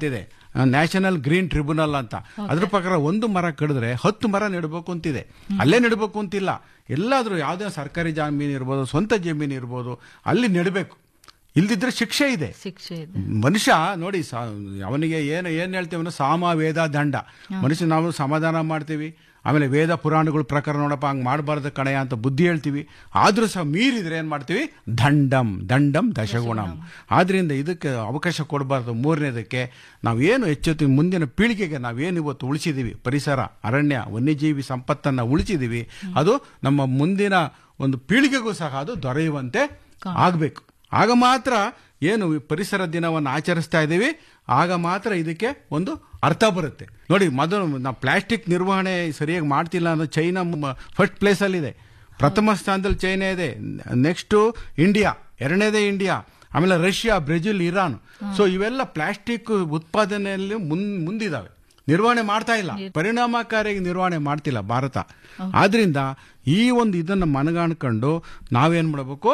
[SPEAKER 5] ನ್ಯಾಷನಲ್ ಗ್ರೀನ್ ಟ್ರಿಬ್ಯುನಲ್ ಅಂತ ಅದ್ರ ಪ್ರಕಾರ ಒಂದು ಮರ ಕಡಿದ್ರೆ ಹತ್ತು ಮರ ನೆಡಬೇಕು ಅಂತಿದೆ ಅಲ್ಲೇ ನೆಡಬೇಕು ಅಂತಿಲ್ಲ ಎಲ್ಲಾದ್ರೂ ಯಾವುದೇ ಸರ್ಕಾರಿ ಜಮೀನು ಇರ್ಬೋದು ಸ್ವಂತ ಜಮೀನು ಇರ್ಬೋದು ಅಲ್ಲಿ ನೆಡಬೇಕು ಇಲ್ದಿದ್ರೆ ಶಿಕ್ಷೆ ಇದೆ
[SPEAKER 4] ಶಿಕ್ಷೆ ಇದೆ
[SPEAKER 5] ಮನುಷ್ಯ ನೋಡಿ ಸಾ- ಅವನಿಗೆ ಏನು ಏನು ಹೇಳ್ತೀವಿ ಅಂದ್ರೆ ಸಾಮ ವೇದ ದಂಡ ಮನುಷ್ಯ ನಾವು ಸಮಾಧಾನ ಮಾಡ್ತೀವಿ ಆಮೇಲೆ ವೇದ ಪುರಾಣಗಳ ಪ್ರಕಾರ ನೋಡಪ್ಪ ಹಂಗೆ ಮಾಡಬಾರ್ದು ಕಣಯ ಅಂತ ಬುದ್ಧಿ ಹೇಳ್ತೀವಿ ಆದ್ರೂ ಸಹ ಮೀರಿದ್ರೆ ಏನು ಮಾಡ್ತೀವಿ ದಂಡಂ ದಂಡಂ ದಶಗುಣಂ ಆದ್ರಿಂದ ಇದಕ್ಕೆ ಅವಕಾಶ ಕೊಡಬಾರ್ದು ಮೂರನೇದಕ್ಕೆ ನಾವೇನು ಎಚ್ಚೆತ್ತೀವಿ ಮುಂದಿನ ಪೀಳಿಗೆಗೆ ನಾವೇನು ಇವತ್ತು ಉಳಿಸಿದೀವಿ ಪರಿಸರ ಅರಣ್ಯ ವನ್ಯಜೀವಿ ಸಂಪತ್ತನ್ನು ಉಳಿಸಿದೀವಿ ಅದು ನಮ್ಮ ಮುಂದಿನ ಒಂದು ಪೀಳಿಗೆಗೂ ಸಹ ಅದು ದೊರೆಯುವಂತೆ ಆಗಬೇಕು ಆಗ ಮಾತ್ರ ಏನು ಈ ಪರಿಸರ ದಿನವನ್ನು ಆಚರಿಸ್ತಾ ಇದ್ದೀವಿ ಆಗ ಮಾತ್ರ ಇದಕ್ಕೆ ಒಂದು ಅರ್ಥ ಬರುತ್ತೆ ನೋಡಿ ಮೊದಲು ನಾವು ಪ್ಲಾಸ್ಟಿಕ್ ನಿರ್ವಹಣೆ ಸರಿಯಾಗಿ ಮಾಡ್ತಿಲ್ಲ ಅನ್ನೋ ಚೈನಾ ಫಸ್ಟ್ ಪ್ಲೇಸಲ್ಲಿದೆ ಪ್ರಥಮ ಸ್ಥಾನದಲ್ಲಿ ಚೈನಾ ಇದೆ ನೆಕ್ಸ್ಟು ಇಂಡಿಯಾ ಎರಡನೇದೇ ಇಂಡಿಯಾ ಆಮೇಲೆ ರಷ್ಯಾ ಬ್ರೆಜಿಲ್ ಇರಾನ್ ಸೊ ಇವೆಲ್ಲ ಪ್ಲಾಸ್ಟಿಕ್ ಉತ್ಪಾದನೆಯಲ್ಲಿ ಮುನ್ ಮುಂದಿದಾವೆ ನಿರ್ವಹಣೆ ಮಾಡ್ತಾ ಇಲ್ಲ ಪರಿಣಾಮಕಾರಿಯಾಗಿ ನಿರ್ವಹಣೆ ಮಾಡ್ತಿಲ್ಲ ಭಾರತ ಆದ್ರಿಂದ ಈ ಒಂದು ಇದನ್ನು ಮನಗಾಣ್ಕೊಂಡು ನಾವೇನ್ ಮಾಡಬೇಕು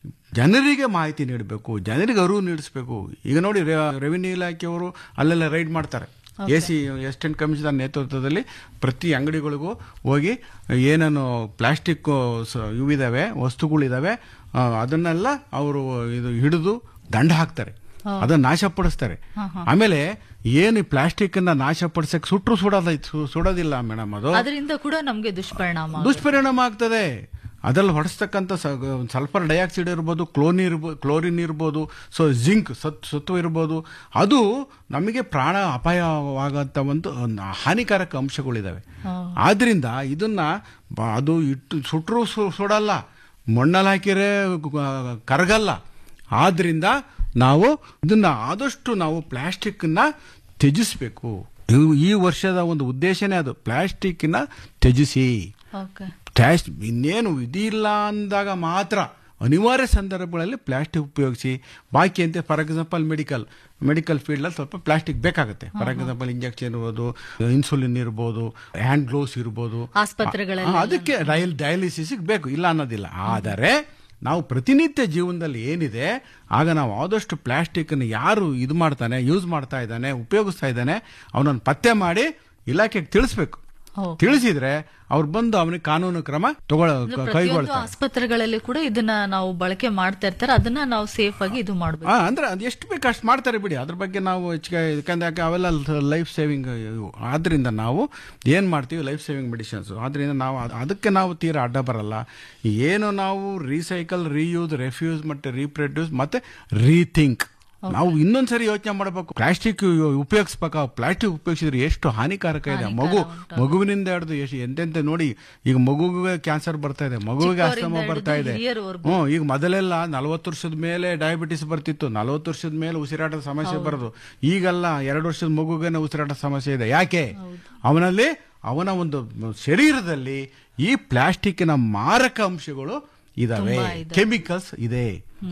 [SPEAKER 5] ಜನರಿಗೆ ಮಾಹಿತಿ ನೀಡಬೇಕು ಜನರಿಗೆ ಅರಿವು ನೀಡಿಸ್ಬೇಕು ಈಗ ನೋಡಿ ರೆವಿನ್ಯೂ ಇಲಾಖೆಯವರು ಅಲ್ಲೆಲ್ಲ ರೈಡ್ ಮಾಡ್ತಾರೆ ಎ ಸಿ ಅಸಿಸ್ಟೆಂಟ್ ಕಮಿಷನರ್ ನೇತೃತ್ವದಲ್ಲಿ ಪ್ರತಿ ಅಂಗಡಿಗಳಿಗೂ ಹೋಗಿ ಏನೇನು ಪ್ಲಾಸ್ಟಿಕ್ ಇವಿದಾವೆ ವಸ್ತುಗಳಿದಾವೆ ಆ, ಅದನ್ನೆಲ್ಲ ಅವರು ಇದು ಹಿಡಿದು ದಂಡ ಹಾಕ್ತಾರೆ ಅದನ್ನ ನಾಶಪಡಿಸ್ತಾರೆ ಆಮೇಲೆ ಏನು ಪ್ಲಾಸ್ಟಿಕ್ ಅನ್ನ ನಾಶಪಡಿಸಕ್ ಸುಟ್ರು ಸುಡೋದ ಸು- ಸುಡೋದಿಲ್ಲ ಮೇಡಮ್ ಅದು
[SPEAKER 4] ಅದರಿಂದ ಕೂಡ ನಮ್ಗೆ ದುಷ್ಪರಿಣಾಮ
[SPEAKER 5] ದುಷ್ಪರಿಣಾಮ ಆಗ್ತದೆ ಅದ್ರಲ್ಲಿ ಹೊಡೆಸ್ತಕ್ಕಂಥ ಸಲ್ಫರ್ ಡೈಆಕ್ಸೈಡ್ ಇರ್ಬೋದು ಕ್ಲೋನಿ ಇರ್ಬೋದು ಕ್ಲೋರಿನ್ ಇರ್ಬೋದು ಸೊ ಜಿಂಕ್ ಸತ್ ಸತ್ವ ಇರ್ಬೋದು ಅದು ನಮಗೆ ಪ್ರಾಣ ಅಪಾಯವಾಗಂತ ಒಂದು ಹಾನಿಕಾರಕ ಅಂಶಗಳಿದಾವೆ ಆದ್ರಿಂದ ಇದನ್ನ ಬ- ಅದು ಇಟ್ಟು ಸುಟ್ರು ಸು- ಸುಡಲ್ಲ ಮಣ್ಣಲ್ಲಿ ಹಾಕಿದ್ರೆ ಗ- ಕರಗಲ್ಲ ಆದ್ರಿಂದ ನಾವು ಇದನ್ನ ಆದಷ್ಟು ನಾವು ಪ್ಲಾಸ್ಟಿಕ್ನ ತ್ಯಜಿಸ್ಬೇಕು ಇವು- ಈ ವರ್ಷದ ಒಂದು ಉದ್ದೇಶನೇ ಅದು ಪ್ಲಾಸ್ಟಿಕ್ನ ತ್ಯಜಿಸಿ
[SPEAKER 4] ಓಕೆ
[SPEAKER 5] ಟ್ಯಾಸ್ಟ್ ಇನ್ನೇನು ಇದಿಲ್ಲ ಅಂದಾಗ ಮಾತ್ರ ಅನಿವಾರ್ಯ ಸಂದರ್ಭಗಳಲ್ಲಿ ಪ್ಲಾಸ್ಟಿಕ್ ಉಪಯೋಗಿಸಿ ಬಾಕಿ ಅಂತೆ ಫಾರ್ ಎಕ್ಸಾಂಪಲ್ ಮೆಡಿಕಲ್ ಮೆಡಿಕಲ್ ಫೀಲ್ಡಲ್ಲಿ ಸ್ವಲ್ಪ ಪ್ಲಾಸ್ಟಿಕ್ ಬೇಕಾಗುತ್ತೆ ಫಾರ್ ಎಕ್ಸಾಂಪಲ್ ಇಂಜೆಕ್ಷನ್ ಇರ್ಬೋದು ಇನ್ಸುಲಿನ್ ಇರ್ಬೋದು ಹ್ಯಾಂಡ್ ಗ್ಲೋವ್ಸ್ ಇರ್ಬೋದು
[SPEAKER 4] ಆಸ್ಪತ್ರೆಗಳಲ್ಲಿ
[SPEAKER 5] ಆ, ಅದಕ್ಕೆ ಡಯಲ್ ಡಯಾಲಿಸಿಸ್ ಬೇಕು ಇಲ್ಲ ಅನ್ನೋದಿಲ್ಲ ಆದರೆ ನಾವು ಪ್ರತಿನಿತ್ಯ ಜೀವನದಲ್ಲಿ ಏನಿದೆ ಆಗ ನಾವು ಆದಷ್ಟು ಪ್ಲಾಸ್ಟಿಕ್ ಅನ್ನು ಯಾರು ಇದು ಮಾಡ್ತಾನೆ ಯೂಸ್ ಮಾಡ್ತಾ ಇದ್ದಾನೆ ಉಪಯೋಗಿಸ್ತಾ ಇದ್ದಾನೆ ಅವನನ್ನು ಪತ್ತೆ ಮಾಡಿ ಇಲಾಖೆಗೆ ತಿಳಿಸ್ಬೇಕು
[SPEAKER 4] Okay.
[SPEAKER 5] ತಿಳಿಸಿದ್ರೆ ಅವ್ರು ಬಂದು ಅವನಿಗೆ ಕಾನೂನು ಕ್ರಮ ತಗೊಳ
[SPEAKER 4] ಪ್ರತಿಯೊಂದು
[SPEAKER 5] ಕೈಗೊಳ್ತಾರೆ
[SPEAKER 4] ಆಸ್ಪತ್ರೆಗಳಲ್ಲಿ ಕೂಡ ಇದನ್ನ ನಾವು ಬಳಕೆ ಮಾಡ್ತಾ ಇರ್ತಾರೆ ಅದನ್ನ ನಾವು ಸೇಫ್ ಆಗಿ ಇದು ಮಾಡ್ಬೇಕು
[SPEAKER 5] ಆ, ಅಂದ್ರೆ ಅದು ಎಷ್ಟು ಬೇಕು ಅಷ್ಟು ಮಾಡ್ತಾರೆ ಬಿಡಿ ಅದ್ರ ಬಗ್ಗೆ ನಾವು ಹೆಚ್ಚಿಗೆ ಯಾಕಂದ್ರೆ ಯಾಕೆ ಅವೆಲ್ಲ ಲೈಫ್ ಸೇವಿಂಗ್ ಆದ್ರಿಂದ ನಾವು ಏನು ಮಾಡ್ತೀವಿ ಲೈಫ್ ಸೇವಿಂಗ್ ಮೆಡಿಸಿನ್ಸ್ ಆದ್ರಿಂದ ನಾವು ಅದ್- ಅದಕ್ಕೆ ನಾವು ತೀರಾ ಅಡ್ಡ ಬರಲ್ಲ ಏನು ನಾವು ರೀಸೈಕಲ್ ರೀಯೂಸ್ ರೆಫ್ಯೂಸ್ ಮತ್ತೆ ರೀಪ್ರೊಡ್ಯೂಸ್ ಮತ್ತೆ ರೀಥಿಂಕ್ ನಾವು ಇನ್ನೊಂದ್ಸರಿ ಯೋಚನೆ ಮಾಡಬೇಕು ಪ್ಲಾಸ್ಟಿಕ್ ಉಪಯೋಗಿಸ್ಬೇಕಾ ಪ್ಲಾಸ್ಟಿಕ್ ಉಪಯೋಗಿಸಿದ್ರೆ ಎಷ್ಟು ಹಾನಿಕಾರಕ ಇದೆ ಮಗು ಮಗುವಿನಿಂದ ಹಿಡಿದು ಎಷ್ಟು ಎಂತೆಂತ ನೋಡಿ ಈಗ ಮಗುವಿಗೆ ಕ್ಯಾನ್ಸರ್ ಬರ್ತಾ ಇದೆ ಮಗುವಿಗೆ
[SPEAKER 4] ಚಿಕ್ಕವರಿಂದ
[SPEAKER 5] ಅಸ್ತಮ ಬರ್ತಾ
[SPEAKER 4] ಹಿಡಿದು
[SPEAKER 5] ಇದೆ
[SPEAKER 4] ಹಿರಿಯರವರೆಗೂ.
[SPEAKER 5] ಹ್ಮ್ ಈಗ ಮೊದಲೆಲ್ಲ ನಲವತ್ತು ವರ್ಷದ ಮೇಲೆ ಡಯಾಬಿಟಿಸ್ ಬರ್ತಿತ್ತು ನಲವತ್ತು ವರ್ಷದ ಮೇಲೆ ಉಸಿರಾಟದ ಸಮಸ್ಯೆ ಬರೋದು ಈಗೆಲ್ಲ ಎರಡು ವರ್ಷದ ಮಗುಗೇನೆ ಉಸಿರಾಟದ ಸಮಸ್ಯೆ ಇದೆ ಯಾಕೆ ಅವನಲ್ಲಿ ಅವನ ಒಂದು ಶರೀರದಲ್ಲಿ ಈ ಪ್ಲಾಸ್ಟಿಕ್ನ ಮಾರಕ ಅಂಶಗಳು ಇದಾವೆ
[SPEAKER 4] ತುಂಬಾ ಇದೆ.
[SPEAKER 5] ಕೆಮಿಕಲ್ಸ್ ಇದೆ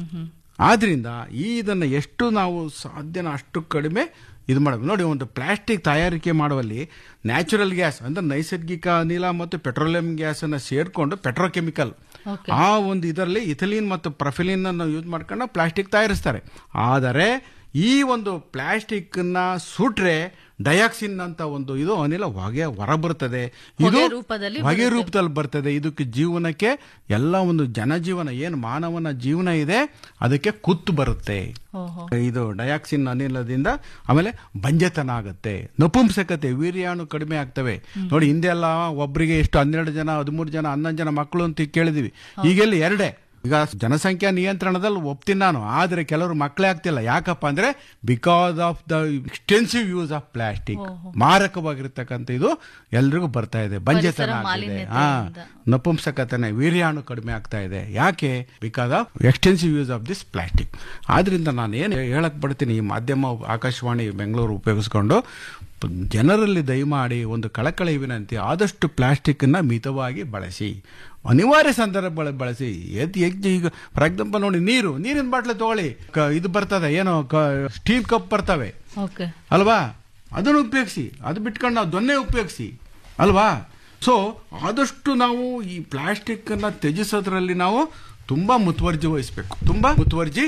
[SPEAKER 5] ಆದ್ರಿಂದ ಈ ಇದನ್ನ ಎಷ್ಟು ನಾವು ಸಾಧ್ಯನ ಅಷ್ಟು ಕಡಿಮೆ ಇದು ಮಾಡಬೇಕು ನೋಡಿ ಒಂದು ಪ್ಲಾಸ್ಟಿಕ್ ತಯಾರಿಕೆ ಮಾಡುವಲ್ಲಿ ನ್ಯಾಚುರಲ್ ಗ್ಯಾಸ್ ಅಂದ್ರೆ ನೈಸರ್ಗಿಕ ಅನಿಲ ಮತ್ತು ಪೆಟ್ರೋಲಿಯಂ ಗ್ಯಾಸ್ ಅನ್ನ ಸೇರ್ಕೊಂಡು ಪೆಟ್ರೋಕೆಮಿಕಲ್ ಆ ಒಂದು ಇದರಲ್ಲಿ ಇಥಿಲಿನ್ ಮತ್ತು ಪ್ರಫಿಲಿನ್ ಅನ್ನು ಯೂಸ್ ಮಾಡ್ಕೊಂಡು ಪ್ಲಾಸ್ಟಿಕ್ ತಯಾರಿಸ್ತಾರೆ ಆದರೆ ಈ ಒಂದು ಪ್ಲಾಸ್ಟಿಕ್ ನ ಸುಟ್ರೆ ಡಯಾಕ್ಸಿನ್ ಅಂತ ಒಂದು ಇದು ಅನಿಲ ಹೊಗೆ ಹೊರಬರುತ್ತದೆ ಇದು
[SPEAKER 4] ಹೊಗೆ ರೂಪದಲ್ಲಿ
[SPEAKER 5] ಹೊಗೆ ರೂಪದಲ್ಲಿ ಬರ್ತದೆ ಇದಕ್ಕೆ ಜೀವನಕ್ಕೆ ಎಲ್ಲ ಒಂದು ಜನಜೀವನ ಏನು ಮಾನವನ ಜೀವನ ಇದೆ ಅದಕ್ಕೆ ಕುತ್ತು ಬರುತ್ತೆ
[SPEAKER 4] ಓಹೋ
[SPEAKER 5] ಇದು ಡಯಾಕ್ಸಿನ್ ಅನಿಲದಿಂದ ಆಮೇಲೆ ಬಂಜೆತನ ಆಗುತ್ತೆ ನಪುಂಸಕತೆ ವೀರ್ಯಾಣು ಕಡಿಮೆ ಆಗ್ತವೆ ನೋಡಿ ಹಿಂದೆಲ್ಲ ಒಬ್ಬರಿಗೆ ಎಷ್ಟು ಹನ್ನೆರಡು ಜನ ಹದಿಮೂರು ಜನ ಹನ್ನೊಂದು ಜನ ಮಕ್ಕಳು ಅಂತ ಕೇಳಿದ್ವಿ ಈಗೆಲ್ಲಿ ಎರಡೇ ಈಗ ಜನಸಂಖ್ಯಾ ನಿಯಂತ್ರಣದಲ್ಲಿ ಒಪ್ತೀನಿ ನಾನು ಆದರೆ ಕೆಲವರು ಮಕ್ಕಳೇ ಆಗ್ತಿಲ್ಲ ಯಾಕಪ್ಪ ಅಂದ್ರೆ because of the extensive use of plastic ಮಾರಕವಾಗಿರ್ತಕ್ಕಂಥ ಇದು ಎಲ್ರಿಗೂ ಬರ್ತಾ ಇದೆ ಬಂಜೆತನ ಆಗಿದೆ ಹಾ ನಪುಂಸಕತನ ವೀರ್ಯಾಣು ಕಡಿಮೆ ಆಗ್ತಾ ಇದೆ ಯಾಕೆ because of extensive use of this plastic ಆದ್ರಿಂದ ನಾನು ಏನು ಹೇಳಕ್ ಪಡ್ತೀನಿ ಈ ಮಾಧ್ಯಮ ಆಕಾಶವಾಣಿ ಬೆಂಗಳೂರು ಉಪಯೋಗಿಸ್ಕೊಂಡು ಪ- ಜನರಲ್ಲಿ ದಯಮಾಡಿ ಒಂದು ಕಳಕಳಿ ವಿನಂತಿ ಆದಷ್ಟು ಪ್ಲಾಸ್ಟಿಕ್ ಅನ್ನ ಮಿತವಾಗಿ ಬಳಸಿ ಅನಿವಾರ್ಯ ಸಂದರ್ಭ ಬಳಸಿ ಎದ್ ಹೆಚ್ಚು ಈಗ ಫಾರ್ ಎಕ್ಸಾಂಪಲ್ ನೋಡಿ ನೀರು ನೀರಿನ ಬಾಟ್ಲೆ ತಗೊಳ್ಳಿ ಕ- ಇದು ಬರ್ತದೆ ಏನೋ ಸ್ಟೀಲ್ ಕಪ್ ಬರ್ತವೆ
[SPEAKER 4] ಓಕೆ
[SPEAKER 5] ಅಲ್ವಾ ಅದನ್ನು ಉಪಯೋಗಿಸಿ ಅದು ಬಿಟ್ಕೊಂಡು ನಾವು ದೊನ್ನೆ ಉಪಯೋಗಿಸಿ ಅಲ್ವಾ ಸೊ ಆದಷ್ಟು ನಾವು ಈ ಪ್ಲಾಸ್ಟಿಕ್ ಅನ್ನ ತ್ಯಜಿಸೋದ್ರಲ್ಲಿ ನಾವು ತುಂಬಾ ಮುತುವರ್ಜಿ ವಹಿಸಬೇಕು ತುಂಬಾ ಮುತುವರ್ಜಿ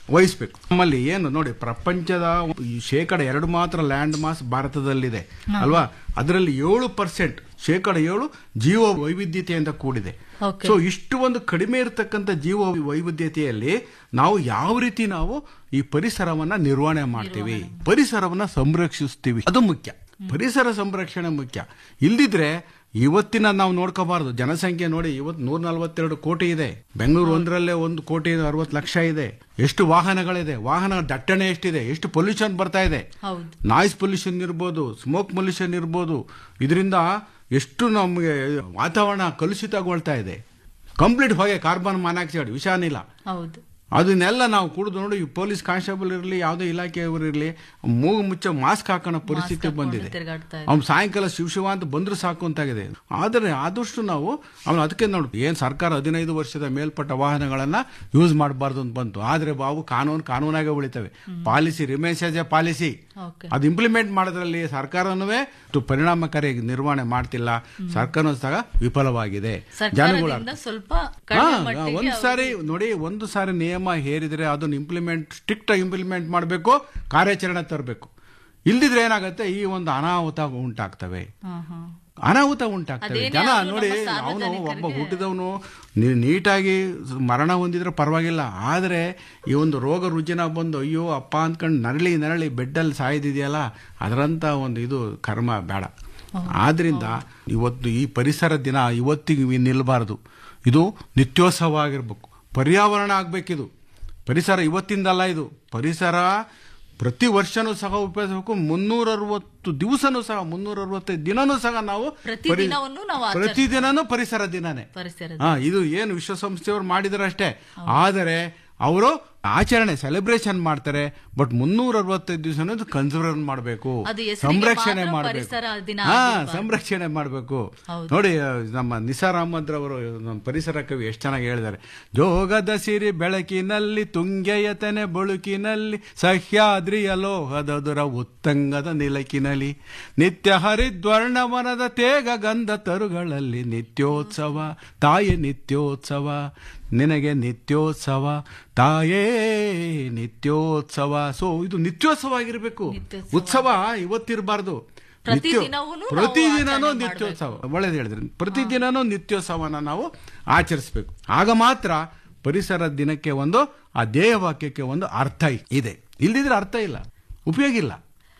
[SPEAKER 5] ವಹಿಸ್ಬೇಕು ನಮ್ಮಲ್ಲಿ ಏನು ನೋಡಿ ಪ್ರಪಂಚದ ಈ ಶೇಕಡ ಎರಡು ಮಾತ್ರ ಲ್ಯಾಂಡ್ ಮಾಸ್ ಭಾರತದಲ್ಲಿದೆ ಅಲ್ವಾ ಅದರಲ್ಲಿ ಏಳು ಪರ್ಸೆಂಟ್ ಶೇಕಡ ಏಳು ಜೀವ ವೈವಿಧ್ಯತೆಯಿಂದ ಕೂಡಿದೆ
[SPEAKER 4] Okay.
[SPEAKER 5] ಸೊ ಇಷ್ಟು ಒಂದು ಕಡಿಮೆ ಇರತಕ್ಕಂಥ ಜೀವ ವೈವಿಧ್ಯತೆಯಲ್ಲಿ ನಾವು ಯಾವ ರೀತಿ ನಾವು ಈ ಪರಿಸರವನ್ನ ನಿರ್ವಹಣೆ ಮಾಡ್ತೀವಿ ಪರಿಸರವನ್ನ ಸಂರಕ್ಷಿಸ್ತೀವಿ ಅದು ಮುಖ್ಯ ಪರಿಸರ ಸಂರಕ್ಷಣೆ ಮುಖ್ಯ ಇಲ್ದಿದ್ರೆ ಇವತ್ತಿನ ನಾವು ನೋಡ್ಕೋಬಾರದು ಜನಸಂಖ್ಯೆ ನೋಡಿ ಇವತ್ತು ನೂರ ನಲವತ್ತೆರಡು ಕೋಟಿ ಇದೆ ಬೆಂಗಳೂರು ಒಂದರಲ್ಲೇ ಒಂದು ಕೋಟಿ ಅರವತ್ತು ಲಕ್ಷ ಇದೆ ಎಷ್ಟು ವಾಹನಗಳಿದೆ ವಾಹನ ದಟ್ಟಣೆ ಎಷ್ಟಿದೆ ಎಷ್ಟು ಪೊಲ್ಯೂಷನ್ ಬರ್ತಾ ಇದೆ
[SPEAKER 4] ಹೌದು
[SPEAKER 5] ನಾಯ್ಸ್ ಪೊಲ್ಯೂಷನ್ ಇರ್ಬೋದು ಸ್ಮೋಕ್ ಪೊಲ್ಯೂಷನ್ ಇರ್ಬೋದು ಇದರಿಂದ ಎಷ್ಟು ನಮಗೆ ವಾತಾವರಣ ಕಲುಷಿತಗೊಳ್ತಾ ಇದೆ ಕಂಪ್ಲೀಟ್ ಹೊಗೆ ಕಾರ್ಬನ್ ಮಾನಾಕ್ಸೈಡ್ ವಿಷಾನಿಲ
[SPEAKER 4] ಹೌದು
[SPEAKER 5] ಅದನ್ನೆಲ್ಲ ನಾವು ಕುಡಿದು ನೋಡಿ ಈ ಪೊಲೀಸ್ ಕಾನ್ಸ್ಟೇಬಲ್ ಇರಲಿ ಯಾವುದೇ ಇಲಾಖೆಯವರು ಇರಲಿ ಮೂಗು ಮುಚ್ಚ ಮಾಸ್ಕ್ ಹಾಕೋಣ ಪರಿಸ್ಥಿತಿ
[SPEAKER 4] ಹಾಕೊಂಡು
[SPEAKER 5] ಬಂದಿದೆ
[SPEAKER 4] ತಿರ್ಗಾಡ್ತಾ ಇದೆ.
[SPEAKER 5] ಅವ್ನು ಸಾಯಂಕಾಲ ಶಿವ ಶಿವ ಅಂತ ಬಂದ್ರು ಸಾಕು ಅಂತಾಗಿದೆ ಆದರೆ ಆದಷ್ಟು ನಾವು ಅವನು ಅದಕ್ಕೆ ನೋಡಿ ಏನ್ ಸರ್ಕಾರ ಹದಿನೈದು ವರ್ಷದ ಮೇಲ್ಪಟ್ಟ ವಾಹನಗಳನ್ನ ಯೂಸ್ ಮಾಡಬಾರ್ದು ಅಂತ ಬಂತು ಆದ್ರೆ ಬಾವು ಕಾನೂನು ಕಾನೂನಾಗೆ ಉಳಿತವೆ policy remains as a policy
[SPEAKER 4] okay
[SPEAKER 5] ಅದು ಇಂಪ್ಲಿಮೆಂಟ್ ಮಾಡೋದ್ರಲ್ಲಿ ಸರ್ಕಾರನೂ ಪರಿಣಾಮಕಾರಿಯಾಗಿ ನಿರ್ವಹಣೆ ಮಾಡ್ತಿಲ್ಲ ಸರ್ಕಾರನೂ ಸಹ ವಿಫಲವಾಗಿದೆ ಜನಗಳ
[SPEAKER 4] ಸರ್ಕಾರದಿಂದ ಸ್ವಲ್ಪ
[SPEAKER 5] ಹಾ,
[SPEAKER 4] ಕಡಿಮೆ ಮಟ್ಟಿಗೆ
[SPEAKER 5] ಒಂದ್ ಸಾರಿ ನೋಡಿ ಒಂದು ಸಾರಿ ನಿಯಮ ಹೇರಿದ್ರೆ ಅದನ್ನ ಇಂಪ್ಲಿಮೆಂಟ್ ಸ್ಟ್ರಿಕ್ಟ್ ಇಂಪ್ಲಿಮೆಂಟ್ ಮಾಡಬೇಕು ಕಾರ್ಯಾಚರಣೆ ತರಬೇಕು ಇಲ್ದಿದ್ರೆ ಏನಾಗುತ್ತೆ ಈ ಒಂದು ಅನಾಹುತ ಉಂಟಾಗ್ತವೆ
[SPEAKER 4] ಹಾ, ಹಾ.
[SPEAKER 5] ಅನಾಹುತ ಉಂಟಾಗ್ತವೆ
[SPEAKER 4] ಅದೇನೇ
[SPEAKER 5] ಜನ
[SPEAKER 4] ಆದ್ರೂ
[SPEAKER 5] ನೋಡಿ
[SPEAKER 4] ನಮ್ಮ
[SPEAKER 5] ಅವನು ಒಬ್ಬ
[SPEAKER 4] ಸಾರ್ವಜನಿಕರಿಗೆ-
[SPEAKER 5] ಹುಟ್ಟಿದವನು ನೀ- ನೀಟಾಗಿ ಮರಣ ಹೊಂದಿದ್ರೆ ಪರವಾಗಿಲ್ಲ ಆದರೆ ಈ ಒಂದು ರೋಗ ರುಜಿನ ಬಂದು ಅಯ್ಯೋ ಅಪ್ಪ ಅಂದ್ಕೊಂಡು ನರಳಿ ನರಳಿ ಬೆಡ್ಡಲ್ಲಿ ಸಾಯ್ದಿದೆಯಲ್ಲ ಅದರಂತ ಒಂದು ಇದು ಕರ್ಮ ಬೇಡ ಆದ್ರಿಂದ ಇವತ್ತು ಈ ಪರಿಸರ ದಿನ ಇವತ್ತಿಗೆ ಇವ್ ನಿಲ್ಲಬಾರದು ಇದು ನಿತ್ಯೋತ್ಸವ ಆಗಿರ್ಬೇಕು ಪರ್ಯಾವರಣ ಆಗ್ಬೇಕಿದು ಪರಿಸರ ಇವತ್ತಿಂದಲ್ಲ ಇದು ಪರಿಸರ ಪ್ರತಿ ವರ್ಷನೂ ಸಹ ಉಪಯೋಗಿಸಬೇಕು ಮುನ್ನೂರ ಅರವತ್ತು ದಿವಸನೂ ಸಹ ಮುನ್ನೂರ ಅರವತ್ತೈದು ದಿನನೂ ಸಹ ನಾವು
[SPEAKER 4] ಪ್ರತಿ
[SPEAKER 5] ಪರಿ-
[SPEAKER 4] ದಿನವನ್ನು ನಾವು ಆಚರಿಸ್ಬೇಕು.
[SPEAKER 5] ಪ್ರತಿ ದಿನನೂ ಪರಿಸರ ದಿನನೇ
[SPEAKER 4] ಪರಿಸರ
[SPEAKER 5] ಹಾ ಇದು ಏನು ವಿಶ್ವಸಂಸ್ಥೆಯವರು ಮಾಡಿದಾರೆ ಅಷ್ಟೇ ಆದರೆ ಅವರು ಆಚರಣೆ ಸೆಲೆಬ್ರೇಷನ್ ಮಾಡ್ತಾರೆ ಬಟ್ ಮುನ್ನೂರ ಅರವತ್ತೈದು ದಿವಸ ಕನ್ಸರ್ವ್ ಮಾಡಬೇಕು
[SPEAKER 4] ಅದು ಹೆಸರಿಗೆ
[SPEAKER 5] ಸಂರಕ್ಷಣೆ
[SPEAKER 4] ಮಾತ್ರ
[SPEAKER 5] ಮಾಡಬೇಕು
[SPEAKER 4] ಪರಿಸರ ದಿನ
[SPEAKER 5] ಹಾ
[SPEAKER 4] ಆಗಿರ್ಬಾರ್ದು.
[SPEAKER 5] ಸಂರಕ್ಷಣೆ ಮಾಡಬೇಕು
[SPEAKER 4] ಹೌದು.
[SPEAKER 5] ನೋಡಿ ಆ, ನಮ್ಮ ನಿಸಾರ್ ಅಹಮದ್ ರವರು ನಮ್ಮ ಪರಿಸರ ಕವಿ ಎಷ್ಟು ಚೆನ್ನಾಗಿ ಹೇಳಿದ್ದಾರೆ ಜೋಗದ ಸಿರಿ ಬೆಳಕಿನಲ್ಲಿ ತುಂಗೆಯತನೆ ಬಳುಕಿನಲ್ಲಿ ಸಹ್ಯಾದ್ರಿಯ ಲೋಹದದುರ ಉತ್ತಂಗದ ನಿಲಕಿನಲ್ಲಿ ನಿತ್ಯ ಹರಿದ್ವರ್ಣವನದ ತೇಗ ಗಂಧ ತರುಗಳಲ್ಲಿ ನಿತ್ಯೋತ್ಸವ ತಾಯಿ ನಿತ್ಯೋತ್ಸವ ನಿನಗೆ ನಿತ್ಯೋತ್ಸವ ತಾಯೇ ನಿತ್ಯೋತ್ಸವ ಸೊ ಇದು ನಿತ್ಯೋತ್ಸವ ಆಗಿರ್ಬೇಕು
[SPEAKER 4] ನಿತ್ಯೋತ್ಸವ.
[SPEAKER 5] ಉತ್ಸವ ಇವತ್ತಿರಬಾರ್ದು
[SPEAKER 4] ಪ್ರತಿ ದಿನವೂನು ನಾವು
[SPEAKER 5] ಪ್ರತಿದಿನನೂ
[SPEAKER 4] ಆಚರಣೆ
[SPEAKER 5] ನಿತ್ಯೋತ್ಸವ ಒಳ್ಳೇದು ಹೇಳಿದ್ರಿ ಪ್ರತಿದಿನನೂ ನಿತ್ಯೋತ್ಸವನ ನಾವು ಆಚರಿಸಬೇಕು ಆಗ ಮಾತ್ರ ಪರಿಸರ ದಿನಕ್ಕೆ ಒಂದು ಆ ಧ್ಯೇಯವಾಕ್ಯಕ್ಕೆ ಒಂದು ಅರ್ಥ ಇದೆ ಇಲ್ದಿದ್ರೆ ಅರ್ಥ ಇಲ್ಲ ಉಪಯೋಗ ಇಲ್ಲ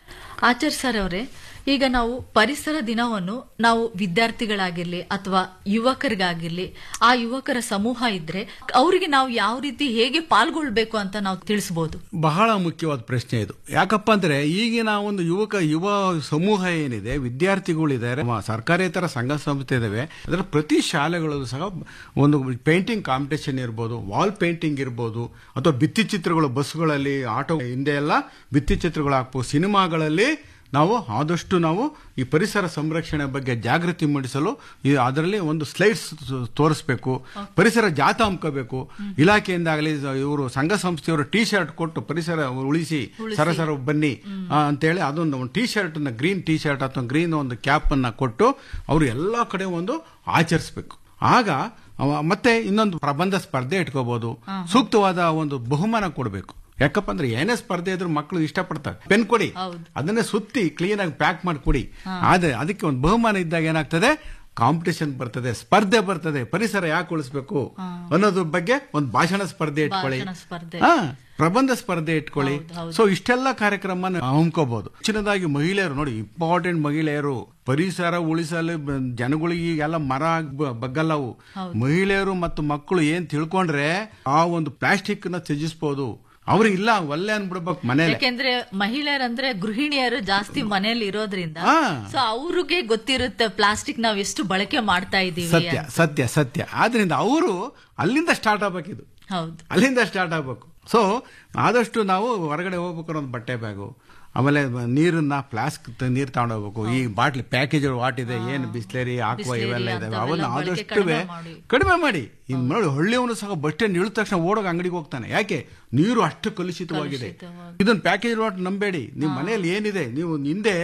[SPEAKER 4] ಆಚಾರ್ ಸರ್ ಅವರೇ ಈಗ ನಾವು ಪರಿಸರ ದಿನವನ್ನು ನಾವು ವಿದ್ಯಾರ್ಥಿಗಳಾಗಿರ್ಲಿ ಅಥವಾ ಯುವಕರಿಗಾಗಿರ್ಲಿ ಆ ಯುವಕರ ಸಮೂಹ ಇದ್ರೆ ಅವರಿಗೆ ನಾವು ಯಾವ ರೀತಿ ಹೇಗೆ ಪಾಲ್ಗೊಳ್ಬೇಕು ಅಂತ ನಾವು ತಿಳಿಸಬಹುದು
[SPEAKER 5] ಬಹಳ ಮುಖ್ಯವಾದ ಪ್ರಶ್ನೆ ಇದು ಯಾಕಪ್ಪ ಅಂದ್ರೆ ಈಗಿನ ಒಂದು ಯುವಕ ಯುವ ಸಮೂಹ ಏನಿದೆ ವಿದ್ಯಾರ್ಥಿಗಳಿದ್ದಾರೆ ಮ- ಸರ್ಕಾರೇತರ ಸಂಘ ಸಂಸ್ಥೆ ಇದಾವೆ ಅದರ ಪ್ರತಿ ಶಾಲೆಗಳಲ್ಲೂ ಸಹ ಒಂದು ಪೇಂಟಿಂಗ್ ಕಾಂಪಿಟೇಷನ್ ಇರ್ಬೋದು ವಾಲ್ ಪೇಂಟಿಂಗ್ ಇರ್ಬೋದು ಅಥವಾ ಭಿತ್ತಿ ಚಿತ್ರಗಳು ಬಸ್ಗಳಲ್ಲಿ ಆಟೋ ಹಿಂದೆ ಎಲ್ಲ ಭಿತ್ತಿ ಚಿತ್ರಗಳು ಹಾಕ್ಬೋದು ಸಿನಿಮಾಗಳಲ್ಲಿ ನಾವು ಆದಷ್ಟು ನಾವು ಈ ಪರಿಸರ ಸಂರಕ್ಷಣೆ ಬಗ್ಗೆ ಜಾಗೃತಿ ಮೂಡಿಸಲು ಈ ಅದರಲ್ಲಿ ಒಂದು ಸ್ಲೈಡ್ಸ್ ತೋರಿಸ್ಬೇಕು ಪರಿಸರ ಜಾಥಾ ಹಮ್ಕೋಬೇಕು ಇಲಾಖೆಯಿಂದಾಗಲಿ ಇವರು ಸಂಘ ಸಂಸ್ಥೆಯವರು ಟಿ ಶರ್ಟ್ ಕೊಟ್ಟು ಪರಿಸರ ಉಳಿಸಿ ಸರಸರ ಬನ್ನಿ ಆ, ಅಂತೇಳಿ ಅದೊಂದು ಒಂದು T shirt green T shirt ಅಥವಾ ಗ್ರೀನ್ ಒಂದು ಕ್ಯಾಪ್ ಅನ್ನ ಕೊಟ್ಟು ಅವರು ಎಲ್ಲ ಕಡೆ ಒಂದು ಆಚರಿಸ್ಬೇಕು ಆಗ ಅವ- ಮತ್ತೆ ಇನ್ನೊಂದು ಪ್ರಬಂಧ ಸ್ಪರ್ಧೆ ಇಟ್ಕೋಬಹುದು ಸೂಕ್ತವಾದ ಒಂದು ಬಹುಮಾನ ಕೊಡಬೇಕು ಯಾಕಪ್ಪ ಅಂದ್ರೆ ಏನೇ ಸ್ಪರ್ಧೆ ಇದ್ರೂ ಮಕ್ಕಳು ಇಷ್ಟಪಡ್ತಾರೆ ಪೆನ್ ಕೊಡಿ
[SPEAKER 4] ಹೌದು.
[SPEAKER 5] ಅದನ್ನೇ ಸುತ್ತಿ ಕ್ಲೀನ್ ಆಗಿ ಪ್ಯಾಕ್ ಮಾಡಿ ಕೊಡಿ ಆದ್ರೆ ಅದಕ್ಕೆ ಒಂದು ಬಹುಮಾನ ಇದ್ದಾಗ ಏನಾಗ್ತದೆ ಕಾಂಪಿಟೇಷನ್ ಬರ್ತದೆ ಸ್ಪರ್ಧೆ ಬರ್ತದೆ ಪರಿಸರ ಯಾಕೆ ಉಳಿಸ್ಬೇಕು ಅನ್ನೋದ್ರ ಬಗ್ಗೆ ಒಂದು ಭಾಷಣ ಸ್ಪರ್ಧೆ ಇಟ್ಕೊಳ್ಳಿ
[SPEAKER 4] ಭಾಷಣ ಸ್ಪರ್ಧೆ.
[SPEAKER 5] ಹಾ, ಪ್ರಬಂಧ ಸ್ಪರ್ಧೆ ಇಟ್ಕೊಳ್ಳಿ
[SPEAKER 4] ಹೌದು, ಹೌದು.
[SPEAKER 5] ಸೊ ಇಷ್ಟೆಲ್ಲ ಕಾರ್ಯಕ್ರಮ ಹಮ್ಕೋಬಹುದು ಚಿನ್ನದಾಗಿ ಮಹಿಳೆಯರು ನೋಡಿ ಇಂಪಾರ್ಟೆಂಟ್ ಮಹಿಳೆಯರು ಪರಿಸರ ಉಳಿಸಲು ಬ- ಜನಗಳಿಗೆ ಈಗೆಲ್ಲ ಮರ ಬ- ಬಗ್ಗಲ್ಲವು ಮಹಿಳೆಯರು ಮತ್ತು ಮಕ್ಕಳು ಏನ್ ತಿಳ್ಕೊಂಡ್ರೆ ಆ ಒಂದು ಪ್ಲಾಸ್ಟಿಕ್ ನ ತ್ಯಜಿಸಬಹುದು ಅವ್ರಿಗೆ ಇಲ್ಲ ಒಲ್ಲೆ ಅನ್ಬಿಡ್ಬೇಕು ಮನೇಲಿ
[SPEAKER 4] ಯಾಕೆಂದ್ರೆ ಮಹಿಳೆಯರಂದ್ರೆ ಗೃಹಿಣಿಯರು ಜಾಸ್ತಿ ಮನೆಯಲ್ಲಿ ಇರೋದ್ರಿಂದ
[SPEAKER 5] ಹಾ.
[SPEAKER 4] ಸೊ ಅವ್ರಿಗೆ ಗೊತ್ತಿರುತ್ತೆ ಪ್ಲಾಸ್ಟಿಕ್ ನಾವ್ ಎಷ್ಟು ಬಳಕೆ ಮಾಡ್ತಾ ಇದೀವಿ
[SPEAKER 5] ಸತ್ಯ
[SPEAKER 4] ಅಂತ.
[SPEAKER 5] ಸತ್ಯ ಸತ್ಯ ಆದ್ರಿಂದ ಅವರು ಅಲ್ಲಿಂದ ಸ್ಟಾರ್ಟ್ ಆಗ್ಬೇಕಿದು
[SPEAKER 4] ಹೌದು
[SPEAKER 5] ಅಲ್ಲಿಂದ ಸ್ಟಾರ್ಟ್ ಆಗ್ಬೇಕು ಸೊ ಆದಷ್ಟು ನಾವು ಹೊರಗಡೆ ಹೋಗ್ಬೇಕು ಒಂದು ಬಟ್ಟೆ ಬ್ಯಾಗು ಆಮೇಲೆ ನೀರನ್ನ ಫ್ಲಾಸ್ಕ್ ನೀರು ತಗೊಂಡು ಹೋಗ್ಬೇಕು ಈ ಬಾಟ್ಲಿ ಪ್ಯಾಕೇಜ್ ವಾಟ್ ಇದೆ ಏನು ಬಿಸ್ಲೇರಿ ಆಕ್ವಾ
[SPEAKER 4] ಬಿಸ್ಲೇರಿ
[SPEAKER 5] ಇವೆಲ್ಲ ಇದಾವೆ
[SPEAKER 4] ಅಂಥವೆಲ್ಲ
[SPEAKER 5] ಅವನ್ನ
[SPEAKER 4] ಬಳಕೆ
[SPEAKER 5] ಆದಷ್ಟು
[SPEAKER 4] ಕಡಿಮೆ ಮಾಡಿ.
[SPEAKER 5] ಕಡಿಮೆ ಮಾಡಿ ಇನ್ನು ನೋಡಿ ಹಳ್ಳಿಯವನು ಸಹ ಬಸ್ ಸ್ಟ್ಯಾಂಡ್ ಇಳಿದ ತಕ್ಷಣ ಓಡೋಗ ಅಂಗಡಿಗೆ ಹೋಗ್ತಾನೆ ಯಾಕೆ ನೀರು ಅಷ್ಟು ಕಲುಷಿತವಾಗಿದೆ
[SPEAKER 4] ಕಲುಷಿತವಾಗಿ.
[SPEAKER 5] ಇದನ್ನ ಪ್ಯಾಕೇಜ್ ವಾಟ್ ನಂಬೇಡಿ ನಿಮ್ಮ ಮನೆಯಲ್ಲಿ ಏನಿದೆ ನೀವು ಹಿಂದೆ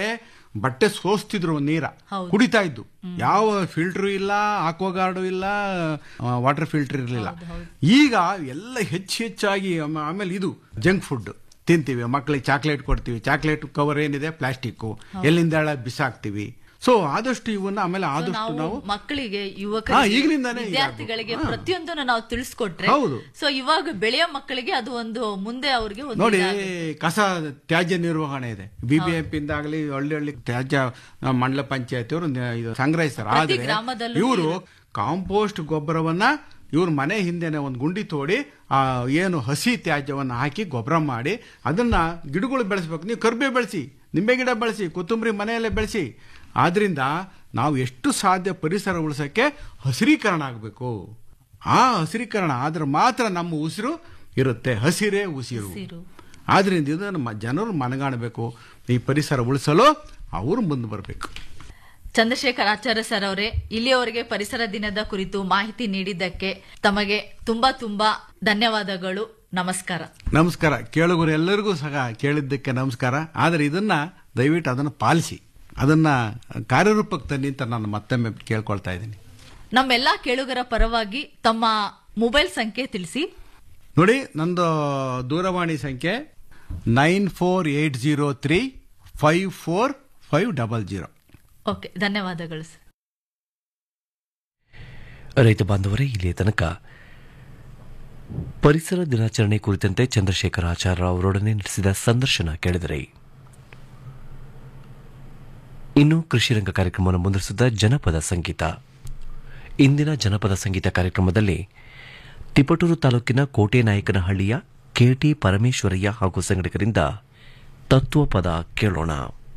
[SPEAKER 5] ಬಟ್ಟೆ ಸೋಸ್ತಿದ್ರು ನೀರ
[SPEAKER 4] ಹೌದು.
[SPEAKER 5] ಕುಡಿತಾ ಇದ್ದು ಯಾವ ಫಿಲ್ಟರ್ ಇಲ್ಲ ಆಕ್ವಾಗಾರ್ಡು ಇಲ್ಲ ವಾಟರ್ ಫಿಲ್ಟರ್ ಇರಲಿಲ್ಲ ಈಗ ಎಲ್ಲ ಹೆಚ್ಚು ಹೆಚ್ಚಾಗಿ ಆಮ- ಆಮೇಲೆ ಇದು ಜಂಕ್ ಫುಡ್ ತಿಂತೀವಿ ಮಕ್ಕಳಿಗೆ ಚಾಕ್ಲೇಟ್ ಕೊಡ್ತೀವಿ ಚಾಕ್ಲೇಟ್ ಕವರ್ ಏನಿದೆ ಪ್ಲಾಸ್ಟಿಕ್ ಎಲ್ಲಿಂದ ಎಳ ಬಿಸಾಕ್ತಿವಿ ಸೊ ಆದಷ್ಟು ಇವನ್ನ ಆಮೇಲೆ ಆದಷ್ಟು
[SPEAKER 4] ನಾವು
[SPEAKER 5] ನಾವು
[SPEAKER 4] ಮಕ್ಕಳಿಗೆ
[SPEAKER 5] ಹಾ,
[SPEAKER 4] ಯುವಕರಿಗೆ
[SPEAKER 5] ಈಗಿನಿಂದಾನೇ ಈಗ
[SPEAKER 4] ವಿದ್ಯಾರ್ಥಿಗಳಿಗೆ
[SPEAKER 5] ಆಗ್ಬೇಕು. ಹಾ.
[SPEAKER 4] ಪ್ರತಿಯೊಂದನ್ನು ನಾವು ತಿಳಿಸ್ಕೊಟ್ರೆ
[SPEAKER 5] ಹೌದು.
[SPEAKER 4] ಸೊ ಇವಾಗ ಬೆಳೆಯೋ ಮಕ್ಕಳಿಗೆ ಅದು ಒಂದು ಮುಂದೆ ಅವ್ರಿಗೆ ಒಂದು
[SPEAKER 5] ನೋಡಿ
[SPEAKER 4] ಇದಾಗುತ್ತೆ.
[SPEAKER 5] ಕಸ ತ್ಯಾಜ್ಯ ನಿರ್ವಹಣೆ ಇದೆ ಬಿಬಿಎಂಪಿ ಇಂದಾಗಲಿ ಹಳ್ಳಿ ಹಳ್ಳಿ ತ್ಯಾಜ್ಯ ಆ, ಮಂಡಲ ಪಂಚಾಯತಿಯವರು ಇದು ಸಂಗ್ರಹಿಸ್ತಾರೆ
[SPEAKER 4] ಪ್ರತಿ
[SPEAKER 5] ಆದ್ರೆ
[SPEAKER 4] ಗ್ರಾಮದಲ್ಲೂ
[SPEAKER 5] ಇವರು ಕಾಂಪೋಸ್ಟ್ ಗೊಬ್ಬರವನ್ನ ಇವ್ರ ಮನೆ ಹಿಂದೆನೆ ಒಂದು ಗುಂಡಿ ತೋಡಿ ಆ ಏನು ಹಸಿ ತ್ಯಾಜ್ಯವನ್ನ ಹಾಕಿ ಗೊಬ್ಬರ ಮಾಡಿ ಅದನ್ನ ಗಿಡಗಳು ಬೆಳೆಸ್ಬೇಕು ನೀವು ಕರ್ಬೇ ಬೆಳೆಸಿ ನಿಂಬೆ ಗಿಡ ಬೆಳೆಸಿ ಕೊತ್ತಂಬರಿ ಮನೆಯಲ್ಲೇ ಬೆಳೆಸಿ ಆದ್ರಿಂದ ನಾವು ಎಷ್ಟು ಸಾಧ್ಯ ಪರಿಸರ ಉಳಿಸೋಕ್ಕೆ ಹಸಿರೀಕರಣ ಆಗಬೇಕು ಆ ಹಸಿರೀಕರಣ ಆದ್ರೆ ಮಾತ್ರ ನಮ್ಮ ಉಸಿರು ಇರುತ್ತೆ ಹಸಿರೇ ಉಸಿರು
[SPEAKER 4] ಹಸಿರು.
[SPEAKER 5] ಆದ್ರಿಂದ ಇದನ್ನು ಮ- ಜನರು ಮನಗಾಣಬೇಕು ಈ ಪರಿಸರ ಉಳಿಸಲು ಅವರು ಮುಂದೆ ಬರಬೇಕು
[SPEAKER 4] ಚಂದ್ರಶೇಖರ್ ಆಚಾರ್ಯ ಸರ್ ಅವರೇ ಇಲ್ಲಿಯವರೆಗೆ ಪರಿಸರ ದಿನದ ಕುರಿತು ಮಾಹಿತಿ ನೀಡಿದ್ದಕ್ಕೆ ತಮಗೆ ತುಂಬಾ ತುಂಬಾ ಧನ್ಯವಾದಗಳು ನಮಸ್ಕಾರ
[SPEAKER 5] ನಮಸ್ಕಾರ ಕೇಳುಗರು ಎಲ್ಲರಿಗೂ ಸಹ ಕೇಳಿದ್ದಕ್ಕೆ ನಮಸ್ಕಾರ ಆದರೆ ಇದನ್ನ ದಯವಿಟ್ಟು ಅದನ್ನು ಪಾಲಿಸಿ ಅದನ್ನ ಕಾರ್ಯರೂಪಕ್ಕೆ ತನ್ನಿ ಅಂತ ನಾನು ಮತ್ತೊಮ್ಮೆ ಕೇಳ್ಕೊಳ್ತಾ ಇದ್ದೀನಿ
[SPEAKER 4] ನಮ್ಮೆಲ್ಲಾ ಕೇಳುಗರ ಪರವಾಗಿ ತಮ್ಮ ಮೊಬೈಲ್ ಸಂಖ್ಯೆ ತಿಳಿಸಿ
[SPEAKER 5] ನೋಡಿ ನಂದು ದೂರವಾಣಿ ಸಂಖ್ಯೆ nine four eight zero three five four five double zero
[SPEAKER 4] okay ಧನ್ಯವಾದಗಳು ಸರ್
[SPEAKER 3] ರೈತ ಬಾಂಧವರೇ ಇಲ್ಲಿಯ ತನಕ ಪರಿಸರ ದಿನಾಚರಣೆ ಕುರಿತಂತೆ ಚಂದ್ರಶೇಖರ ಆಚಾರ್ಯ ಅವರೊಡನೆ ನಡೆಸಿದ ಸಂದರ್ಶನ ಕೇಳಿದರೆ ಇನ್ನು ಕೃಷಿ ರಂಗ ಕಾರ್ಯಕ್ರಮವನ್ನು ಮುಂದುವರಿಸಿದ ಜನಪದ ಸಂಗೀತ ಇಂದಿನ ಜನಪದ ಸಂಗೀತ ಕಾರ್ಯಕ್ರಮದಲ್ಲಿ ತಿಪಟೂರು ತಾಲೂಕಿನ ಕೋಟೆನಾಯಕನಹಳ್ಳಿಯ ಕೆಟಿ ಪರಮೇಶ್ವರಯ್ಯ ಹಾಗೂ ಸಂಘಟಕರಿಂದ ತತ್ವಪದ ಕೇಳೋಣ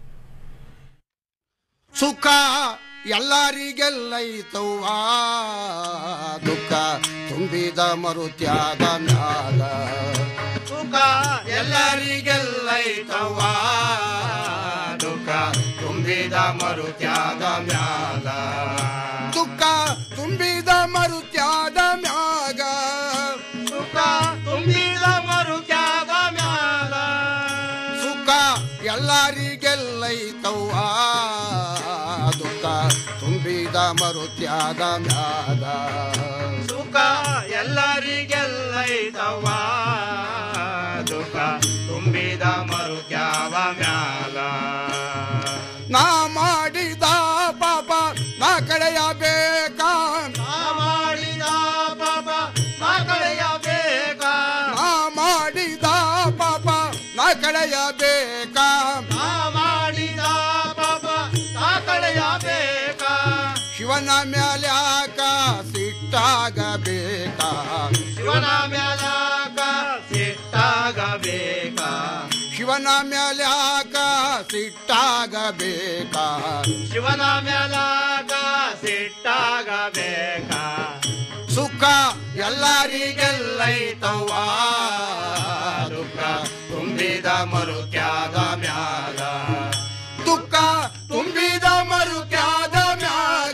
[SPEAKER 6] ಸುಖ ಎಲ್ಲರಿಗೆಲ್ಲೈತವ್ವ ದುಃಖ ತುಂಬಿದ ಮರುತ್ಯಾಗ ಮ್ಯಾಗ ಸುಖ ಎಲ್ಲರಿಗೆಲ್ಲೈತವ್ವ ದುಃಖ ತುಂಬಿದ ಮರುತ್ಯಾಗ ಮ್ಯಾಗ ದುಃಖ ತುಂಬಿದ ಮರುತ್ಯಾಗ ಮ್ಯಾಗ ಸುಖ ತುಂಬಿದ ಮರುತ್ಯಾಗ ಮ್ಯಾಗ ಸುಖ ಎಲ್ಲರಿಗೆಲ್ಲೈತವ್ವ ದುಃಖ ತುಂಬಿದ ಮರುತ್ಯಾಗ ಮ್ಯಾಗ ಸುಖ ಎಲ್ಲರಿಗೆಲ್ಲೈತವ್ವ ದುಃಖ ತುಂಬಿದ ಮರುತ್ಯಾಗ ಮ್ಯಾಗ ನಾ ಮಾಡಿದ ಪಾಪ ನಾ ಕಳೆಯಬೇಕಾ ನಾ ಮಾಡಿದ ಪಾಪ ನಾ ಕಳೆಯಬೇಕಾ ನಾ ಮಾಡಿದ ಪಾಪ ನಾ ಕಳೆಯಬೇಕಾ ನಾ ಮಾಡಿದ ಪಾಪ ನಾ ಕಳೆಯಬೇಕಾ ಶಿವನ ಮ್ಯಾಲ್ಯಾಕ ಸಿಟ್ಟಾಗಬೇಕಾ ಶಿವನ ಮ್ಯಾಲ್ಯಾಕ ಸಿಟ್ಟಾಗಬೇಕಾ ಶಿವನ ಮ್ಯಾಲ್ಯಾಕ ಸಿಟ್ಟಾಗಬೇಕಾ ಶಿವನ ಮ್ಯಾಲಾಗ ಸಿಟ್ಟಾಗಬೇಕಾ ಸುಖ ಎಲ್ಲರಿಗೆಲ್ಲೈತವ್ವ ದುಃಖ ತುಂಬಿದ ಮರುತ್ಯಾಗ ಮ್ಯಾಗ ದುಃಖ ತುಂಬಿದ ಮರುತ್ಯಾಗ ಮ್ಯಾಗ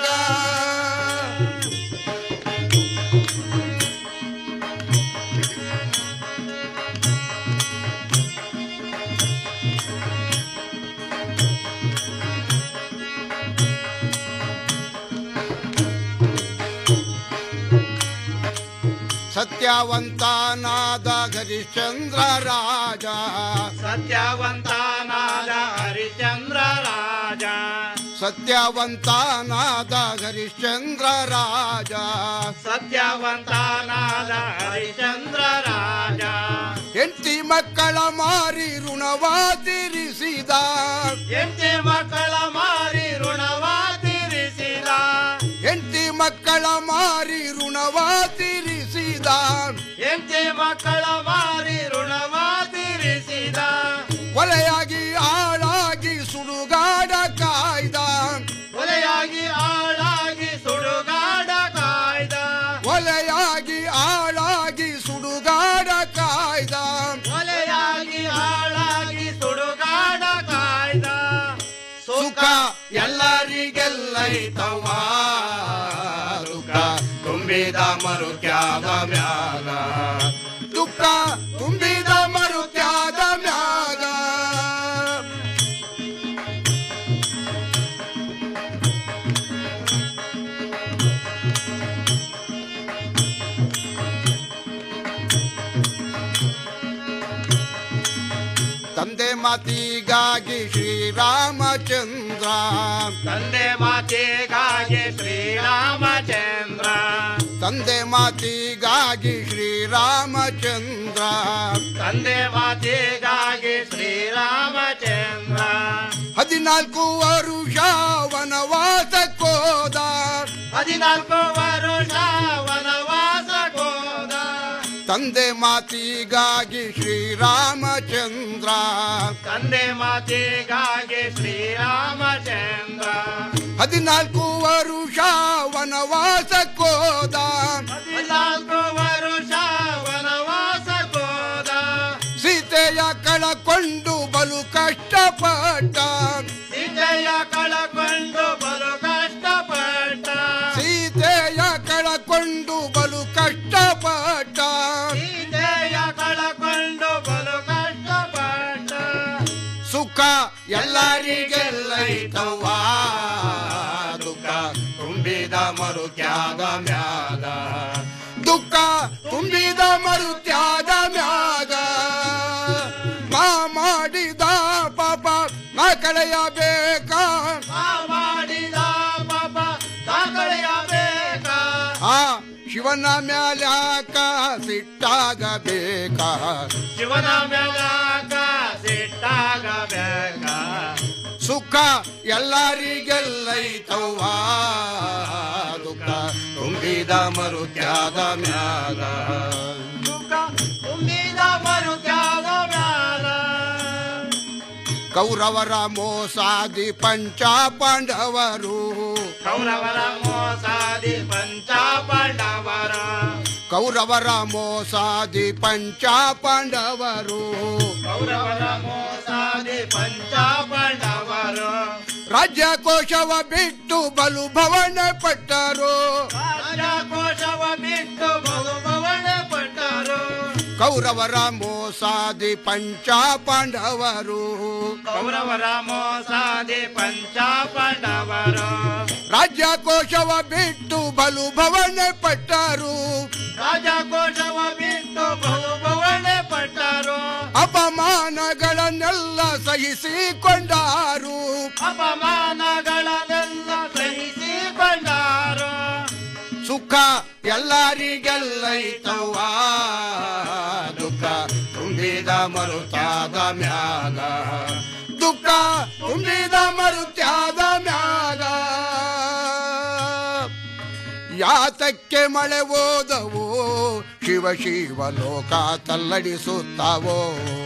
[SPEAKER 6] ಸತ್ಯವಂತನಾದ ಹರಿಶ್ಚಂದ್ರ ರಾಜ ಸತ್ಯವಂತನಾದ ಹರಿಶ್ಚಂದ್ರ ರಾಜ ಸತ್ಯವಂತನಾದ ಹರಿಶ್ಚಂದ್ರ ರಾಜ ಸತ್ಯವಂತನಾದ ಹರಿಶ್ಚಂದ್ರ ರಾಜ ಹೆಂಡತಿ ಮಕ್ಕಳ ಮಾರಿ ಋಣವ ತೀರಿಸಿದ ಹೆಂಡತಿ ಮಕ್ಕಳ ಮಾರಿ ಋಣವ ತೀರಿಸಿದ ಹೆಂಡತಿ ಮಕ್ಕಳ ಮಾರಿ ಋಣವ ತೀರಿಸಿದ ಹೆಂಡತಿ ಮಕ್ಕಳ ಮಾರಿ ಋಣವ ತೀರಿಸಿದ ಕೊಲೆಯಾಗಿ ಆಳಾಗಿ ಸುಡುಗಾಡ ಕಾಯ್ದ ಕೊಲೆಯಾಗಿ ಆಳಾಗಿ ಸುಡುಗಾಡ ಕಾಯ್ದ ಕೊಲೆಯಾಗಿ ಆಳಾಗಿ ಸುಡುಗಾಡ ಕಾಯ್ದ ಕೊಲೆಯಾಗಿ ಆಳಾಗಿ ಸುಡುಗಾಡ ಕಾಯ್ದ ಸುಖ ಎಲ್ಲರಿಗೆಲ್ಲೈತವ್ವ ದುಃಖ ತುಂಬಿದ ಮರುತ್ಯಾಗ ಮ್ಯಾಗ ದುಃಖ ತುಂಬಿದ ಮರುತ್ಯಾಗ ಮ್ಯಾಗ ಮಾತಿಗಾಗಿ ಶ್ರೀರಾಮಚಂದ್ರ
[SPEAKER 7] ತಂದೆ ಮಾತೆಗಾಗಿ ಶ್ರೀರಾಮಚಂದ್ರ
[SPEAKER 6] ತಂದೆ ಮಾತಿಗಾಗಿ ಶ್ರೀರಾಮಚಂದ್ರ
[SPEAKER 7] ತಂದೆ ಮಾತೆಗಾಗಿ ಶ್ರೀರಾಮಚಂದ್ರ
[SPEAKER 6] ಹದಿನಾಲ್ಕು ವರುಷ ವನವಾಸಕ್ಕೋದ
[SPEAKER 7] ಹದಿನಾಲ್ಕು ವರುಷ ವನವಾಸ ಹೋದ
[SPEAKER 6] ತಂದೆ ಮಾತಿಗಾಗಿ ಶ್ರೀರಾಮಚಂದ್ರ
[SPEAKER 7] ತಂದೆ ಮಾತೆಗಾಗಿ ಶ್ರೀರಾಮಚಂದ್ರ
[SPEAKER 6] ಹದಿನಾಲ್ಕು ವರುಷ ವನವಾಸಕ್ಕೋದ
[SPEAKER 7] ಹದಿನಾಲ್ಕು ವರುಷ ವನವಾಸ ಹೋದ
[SPEAKER 6] ಸೀತೆಯ ಕಳಕೊಂಡು ಬಲು ಕಷ್ಟಪಟ್ಟ
[SPEAKER 7] ವಿಜಯ ಕಳಕೊಂಡು ಬಲು ಕಷ್ಟಪಟ್ಟ
[SPEAKER 6] ಸೀತೆಯ ಕಳಕೊಂಡು ಬಲು ಕಷ್ಟಪಟ್ಟ
[SPEAKER 7] ವಿಜಯ ಕಳಕೊಂಡು ಬಲು ಕಷ್ಟಪಟ್ಟ
[SPEAKER 6] ಸುಖ ಎಲ್ಲರಿಗೆಲ್ಲೈತವ್ವ ದುಃಖ ತುಂಬಿದ ಮರುತ್ಯಾಗ ಮ್ಯಾಗ ದುಃಖ ತುಂಬಿದ ಮರುತ್ಯಾಗ ಮ್ಯಾಗ ನಾ ಮಾಡಿದ ಪಾಪ ನಾ ಕಳೆಯಬೇಕ
[SPEAKER 7] ಆ ಮಾಡಿದ ಪಾಪ ದಾಖಲೆಯಬೇಕ
[SPEAKER 6] ಆ ಶಿವನ ಮ್ಯಾಲ್ಯಾಕ ಸಿಟ್ಟಾಗಬೇಕ
[SPEAKER 7] ಶಿವನ ಮ್ಯಾಲಾಕ ಸಿಟ್ಟಾಗಬೇಕ
[SPEAKER 6] ಸುಖ ಎಲ್ಲರಿಗೆಲ್ಲೈತವ್ವ ದುಃಖ ತುಂಬಿದ ಮರುತ್ಯಾಗ ಮ್ಯಾಗ
[SPEAKER 7] ಸುಖ ತುಂಬಿದ ಮರುತ್ಯಾಗ ಮ್ಯಾಲ
[SPEAKER 6] ಕೌರವರ ಮೋಸಾದಿ ಪಂಚ ಪಾಂಡವರು
[SPEAKER 7] ಕೌರವರ ಮೋಸಾದಿ ಪಂಚ ಪಾಂಡವರ
[SPEAKER 6] ಕೌರವರ ಮೋಸಾದಿ ಪಂಚ ಪಾಂಡವರು
[SPEAKER 7] ಕೌರವರ ಮೋಸಾದಿ ಪಂಚ ಪಾಂಡವರು
[SPEAKER 6] ರಾಜ್ಯ ಕೋಶವ ಬಿಟ್ಟು ಬಲು ಭವನ ಪಟ್ಟರು
[SPEAKER 7] ರಾಜಕೋಶವ ಬಿಟ್ಟು ಬಹುಭವನ ಪಟ್ಟರು
[SPEAKER 6] ಕೌರವರ ಮೋಸಾದಿ ಪಂಚ ಪಾಂಡವರು
[SPEAKER 7] ಕೌರವರ ಮೋಸಾದಿ ಪಂಚ ಪಾಂಡವರು
[SPEAKER 6] ರಾಜ್ಯ ಕೋಶವ ಬಿಟ್ಟು ಬಲು ಭವನ ಪಟ್ಟರು
[SPEAKER 7] ರಾಜಕೋಶವ ಬಿಟ್ಟು ಬಹುಭವನ ಪಟ್ಟರು
[SPEAKER 6] ಅಪಮಾನಗಳನ್ನೆಲ್ಲ ಸಹಿಸಿಕೊಂಡಾರು
[SPEAKER 7] ಅಪಮಾನಗಳನ್ನೆಲ್ಲ ಸಹಿಸಿಕೊಂಡರು
[SPEAKER 6] ಸುಖ ಎಲ್ಲರಿಗೆಲ್ಲೈತವ್ವ ದುಃಖ ತುಂಬಿದ ಮರುತ್ಯಾದ ಮ್ಯಾಗ ದುಃಖ ತುಂಬಿದ ಮರುತ್ಯಾದ ಮ್ಯಾಗ ಯಾತಕ್ಕೆ ಮಳೆ ಓದವೋ ಶಿವ ಶಿವ ಲೋಕ ತಲ್ಲಡಿಸುತ್ತಾವೋ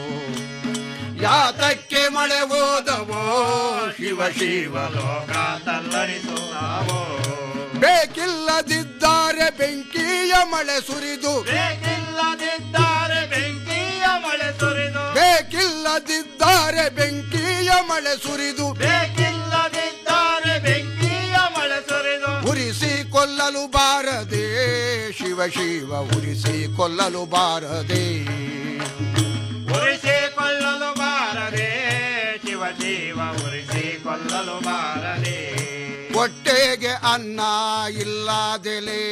[SPEAKER 6] ಯಾತಕ್ಕೆ ಮಳೆ ಓದವೋ ಶಿವ ಶಿವ
[SPEAKER 7] ಲೋಕ ತಲ್ಲಡಿಸುತ್ತಾವೋ
[SPEAKER 6] ಬೇಕಿಲ್ಲದಿದ್ದಾರೆ ಬೆಂಕಿಯ ಮಳೆ ಸುರಿದು
[SPEAKER 7] ಬೇಕಿಲ್ಲದಿದ್ದಾರೆ ಬೆಂಕಿಯ ಮಳೆ ಸುರಿದು
[SPEAKER 6] ಬೇಕಿಲ್ಲದಿದ್ದಾರೆ ಬೆಂಕಿಯ ಮಳೆ ಸುರಿದು
[SPEAKER 7] ಬೇಕಿಲ್ಲದಿದ್ದಾರೆ ಬೆಂಕಿಯ ಮಳೆ ಸುರಿದು
[SPEAKER 6] ಉರಿಸಿ ಕೊಲ್ಲಲು ಬಾರದೆ ಶಿವ ಶಿವ ಉರಿಸಿ ಕೊಲ್ಲಲು ಬಾರದೆ
[SPEAKER 7] ಉರಿಸಿಕೊಳ್ಳಲು ಬಾರದೆ ಶಿವ ಶಿವ ಉರಿಸಿಕೊಳ್ಳಲು ಬಾರದೆ
[SPEAKER 6] ಹೊಟ್ಟೆಗೆ ಅನ್ನ ಇಲ್ಲದೆಲೆ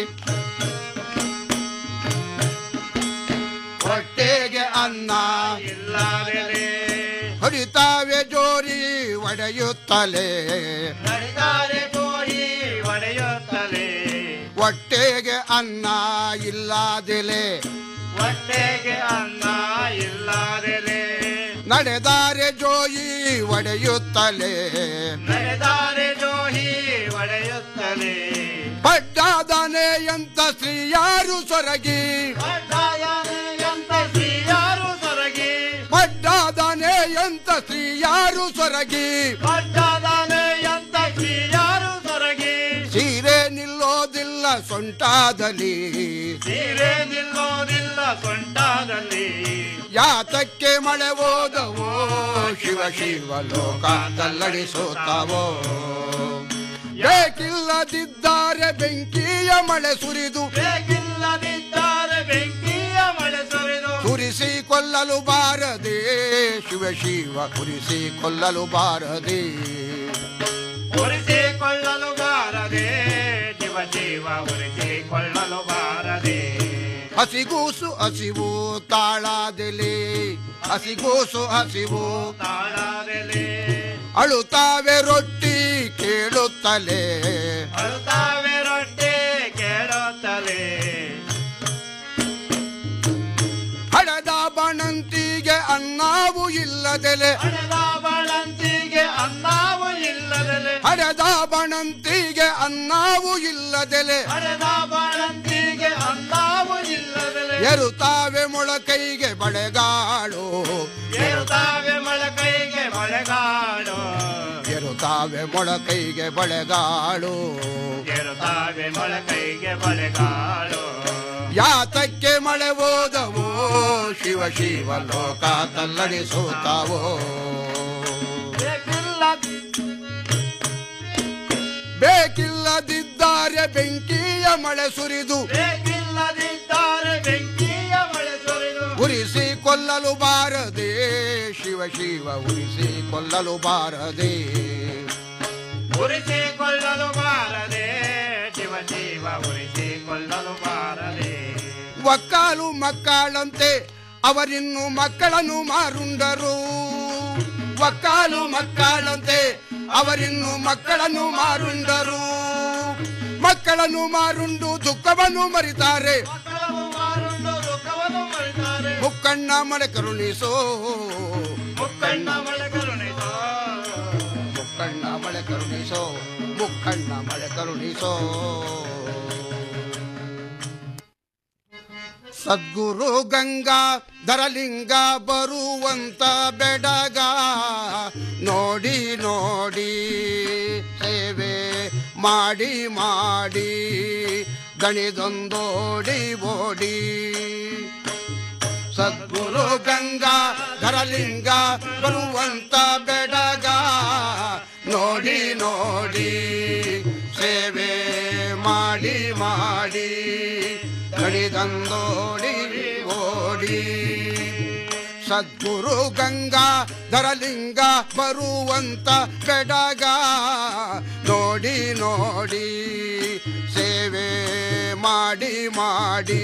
[SPEAKER 6] ಹೊಟ್ಟೆಗೆ ಅನ್ನ
[SPEAKER 7] ಇಲ್ಲದೆ
[SPEAKER 6] ಹೊಡಿತಾವೆ ಜೋರಿ ಒಡೆಯುತ್ತಲೇ
[SPEAKER 7] ನಡೆದಾರೆ ತೋರಿ ಒಡೆಯುತ್ತಲೇ
[SPEAKER 6] ಹೊಟ್ಟೆಗೆ ಅನ್ನ ಇಲ್ಲದೆಲೆ
[SPEAKER 7] ಹೊಟ್ಟೆಗೆ ಅನ್ನ ಇಲ್ಲದೆ
[SPEAKER 6] ನಡೆದಾರೆ ಜೋಯಿ ಒಡೆಯುತ್ತಲೇ
[SPEAKER 7] ನಡೆದಾರೆ ಜೋಹಿ ಒಡೆಯುತ್ತಲೇ
[SPEAKER 6] ಪಡ್ಡಾದನೆ ಅಂತ ಸ್ತ್ರೀಯಾರು ಸೊರಗಿ
[SPEAKER 7] ಅಂತ ಶ್ರೀಯಾರು ಸೊರಗಿ
[SPEAKER 6] ಪಡ್ಡಾದನೆ ಅಂತ ಸ್ತ್ರೀಯಾರು ಸೊರಗಿ
[SPEAKER 7] ಪಟ್ಟದಾನೆ ಅಂತ ಶ್ರೀಯಾರು ಸೊರಗಿ
[SPEAKER 6] ಸೀರೆ ನಿಲ್ಲೋದಿಲ್ಲ ಸೊಂಟಾದಲ್ಲಿ
[SPEAKER 7] ಸೀರೆ ನಿಲ್ಲೋದಿಲ್ಲ ಸೊಂಟದಲ್ಲಿ
[SPEAKER 6] ಯಾತಕ್ಕೆ ಮಳೆ ಓದವೋ ಶಿವ ಶಿವ ಲೋಕ ತಲ್ಲಡಿಸುತ್ತಾವೋ ಬೇಕಿಲ್ಲದಿದ್ದಾರೆ ಬೆಂಕಿಯ ಮಳೆ ಸುರಿದು
[SPEAKER 7] ಬೇಕಿಲ್ಲದಿದ್ದಾರೆ ಬೆಂಕಿಯ ಮಳೆ ಸುರಿದು
[SPEAKER 6] ಕುರಿಸಿ ಕೊಲ್ಲಲು ಬಾರದೆ ಶಿವ ಶಿವ ಕುರಿಸಿ ಕೊಲ್ಲಲು ಬಾರದೆ
[SPEAKER 7] ಉರಿಸಿಕೊಳ್ಳಲು ಬಾರದೆ ಶಿವ ಶಿವ ಉರಿಸಿಕೊಳ್ಳಲು ಬಾರದೆ
[SPEAKER 6] ಹಸಿಗೂಸು ಹಸಿವು ತಾಳಾದೆಲೆ ಹಸಿಗೂಸು ಹಸಿವು
[SPEAKER 7] ತಾಳಾದೆಲೆ
[SPEAKER 6] ಅಳುತ್ತಾವೆ ರೊಟ್ಟಿ ಕೇಳುತ್ತಲೇ
[SPEAKER 7] ಅಳುತ್ತಾವೆ ರೊಟ್ಟಿ ಕೇಳುತ್ತಲೇ
[SPEAKER 6] ಹಡದ ಬಣಂತಿಗೆ ಅನ್ನವು ಇಲ್ಲದೆಲೆ
[SPEAKER 7] ಹಣದ ಬಳಂತಿಗೆ ಅನ್ನವು ಇಲ್ಲದಲೆ
[SPEAKER 6] ಹಡದ ಬಣಂತಿಗೆ ಅನ್ನವು ಇಲ್ಲದೆಲೆ
[SPEAKER 7] ಹಣದ ಬಳಂತಿಗೆ ಅನ್ನವು ಇಲ್ಲದಲೆ
[SPEAKER 6] ಎರುತ್ತಾವೆ ಮೊಳಕೈಗೆ ಬಳೆಗಾಳು
[SPEAKER 7] ಏರುತ್ತಾವೆ ಮೊಳಕೈಗೆ ಮೊಳಗಾಡು
[SPEAKER 6] ಎರುತ್ತಾವೆ ಮೊಳಕೈಗೆ ಬಳೆಗಾಳು
[SPEAKER 7] ಏರುತ್ತಾವೆ ಮೊಳಕೈಗೆ ಮೊಳಗಾಡು
[SPEAKER 6] ಯಾತಕ್ಕೆ ಮಳೆ ಓದವೋ ಶಿವ ಶಿವ ಲೋಕ ತಲ್ಲಡಿಸುತ್ತಾವೋ
[SPEAKER 7] ಬೇಕಿಲ್ಲ
[SPEAKER 6] ಬೇಕಿಲ್ಲದಿದ್ದಾರೆ ಬೆಂಕಿಯ ಮಳೆ ಸುರಿದು
[SPEAKER 7] ಬೇಕಿಲ್ಲದಿದ್ದಾರೆ ಬೆಂಕಿಯ ಮಳೆ ಸುರಿದು
[SPEAKER 6] ಉರಿಸಿ ಕೊಲ್ಲಲು ಬಾರದೆ ಶಿವ ಶಿವ ಉರಿಸಿ ಕೊಲ್ಲಲು ಬಾರದೆ
[SPEAKER 7] ಉರಿಸಿ ಕೊಳ್ಳಲು ಬಾರದೆ ಶಿವ ಶಿವ ಉರಿಸಿ ಕೊಳ್ಳಲು ಬಾರದೆ
[SPEAKER 6] ಒಕ್ಕಾಲು ಮಕ್ಕಳಂತೆ ಅವರಿನ್ನು ಮಕ್ಕಳನ್ನು ಮಾರುಂಡರು ಒಕ್ಕಾಲು ಮಕ್ಕಳಂತೆ ಅವರಿನ್ನು ಮಕ್ಕಳನ್ನು ಮಾರುಂಡರು ಮಕ್ಕಳನ್ನು ಮಾರುಂಡು ದುಃಖವನ್ನು ಮರಿತಾರೆ
[SPEAKER 7] ಮಕ್ಕಳನ್ನು ಮಾರುಂಡು ದುಃಖವನ್ನು ಮರಿತಾರೆ
[SPEAKER 6] ಮುಕ್ಕಣ್ಣ ಮಳೆ ಕರುಣಿಸೋ
[SPEAKER 7] ಮುಕ್ಕಣ್ಣ ಮಳೆ ಕರುಣಿಸೋ
[SPEAKER 6] ಮುಕ್ಕಣ್ಣ ಮಳೆ ಕರುಣಿಸೋ ಮುಕ್ಕಣ್ಣ ಮಳೆ ಕರುಣಿಸೋ ಸದ್ಗುರು ಗಂಗಾ ಧರಲಿಂಗ ಬರುವಂತ ಬೆಡಗ ನೋಡಿ ನೋಡಿ ಸೇವೆ ಮಾಡಿ ಮಾಡಿ ದಣಿದೊಂದೋಡಿ ಓಡಿ ಸದ್ಗುರು ಗಂಗಾ ಧರಲಿಂಗ ಬರುವಂತ ಬೆಡಗ ನೋಡಿ ನೋಡಿ ಸೇವೆ ಮಾಡಿ ಮಾಡಿ ಕಡಿದಂದೋಡಿ ಓಡಿ ಸದ್ಗುರು ಗಂಗಾ ಧರಲಿಂಗ ಬರುವಂತ ಬೆಡಗ ನೋಡಿ ನೋಡಿ ಸೇವೆ ಮಾಡಿ ಮಾಡಿ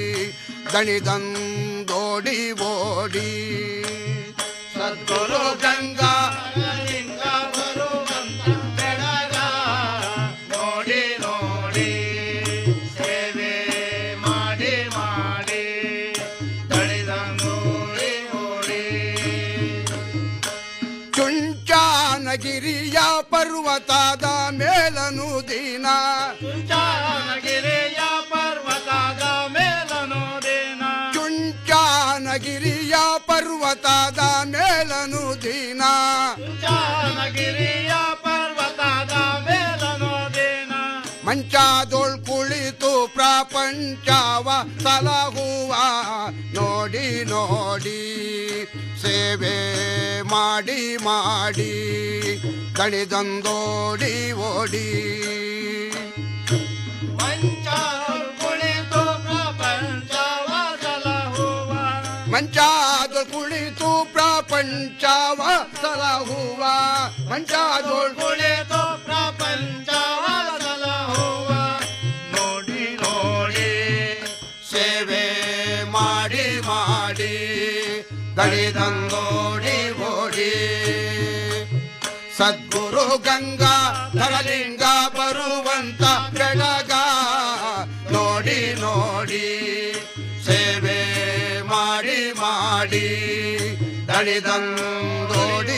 [SPEAKER 6] ದಣಿದಂದೋಡಿ ಓಡಿ ಸದ್ಗುರು ಗಂಗಾ
[SPEAKER 7] ಲಿಂಗ ಬರುವಂತ ಬೆಳಗ ನೋಡಿ ನೋಡಿ ಸೇವೆ ಮಾಡಿ ಮಾಡಿ ತಳಿದ ನೋಡಿ ಓಡಿ
[SPEAKER 6] ಚುಂಚಾನಗಿರಿಯ ಪರ್ವತದ ಮೇಲನು ದಿನ
[SPEAKER 7] ಚುಂಚಾನಗಿರಿಯ ಪರ್ವತದ ಮೇಲನು ದಿನ
[SPEAKER 6] ಚುಂಚಾನಗಿರಿಯ ಪರ್ವತದ ಮೇಲನು ದಿನ
[SPEAKER 7] ಚುಂಚಾನಗಿರಿಯ ಪರ್ವತದ ಮೇಲನು ದಿನ
[SPEAKER 6] ಮಂಚಾದೊಳ್ ಕುಳಿತು ಪ್ರಪಂಚವ ಸಲಹುವ ನೋಡಿ ನೋಡಿ ಸೇವೆ ಮಾಡಿ ಮಾಡಿ ದಣಿದಂದೋಡಿ ಓಡಿ
[SPEAKER 7] ಮಂಚಾರು ಕುಳಿತು ಪ್ರಪಂಚವ ಸಲಹುವ
[SPEAKER 6] ಮಂಚಾದೊಳ್ ಕುಳಿತು ಪ್ರಪಂಚವ ಸಲಹುವ ಮಂಚಾದೊಳ್
[SPEAKER 7] ಕುಳಿತು ಪ್ರಪಂಚವ ಸಲಹುವ ನೋಡಿ ನೋಡಿ
[SPEAKER 6] ಸೇವೆ ಮಾಡಿ ಮಾಡಿ ದಳಿದಂದೋಡಿ ಓಡಿ ಸದ್ಗುರು ಗಂಗಾ ಧರಲಿಂಗ ಬರುವಂತ ಬೆಳಗ ನೋಡಿ ನೋಡಿ ಸೇವೆ ಮಾಡಿ ಮಾಡಿ ದಳಿದಂದೋಡಿ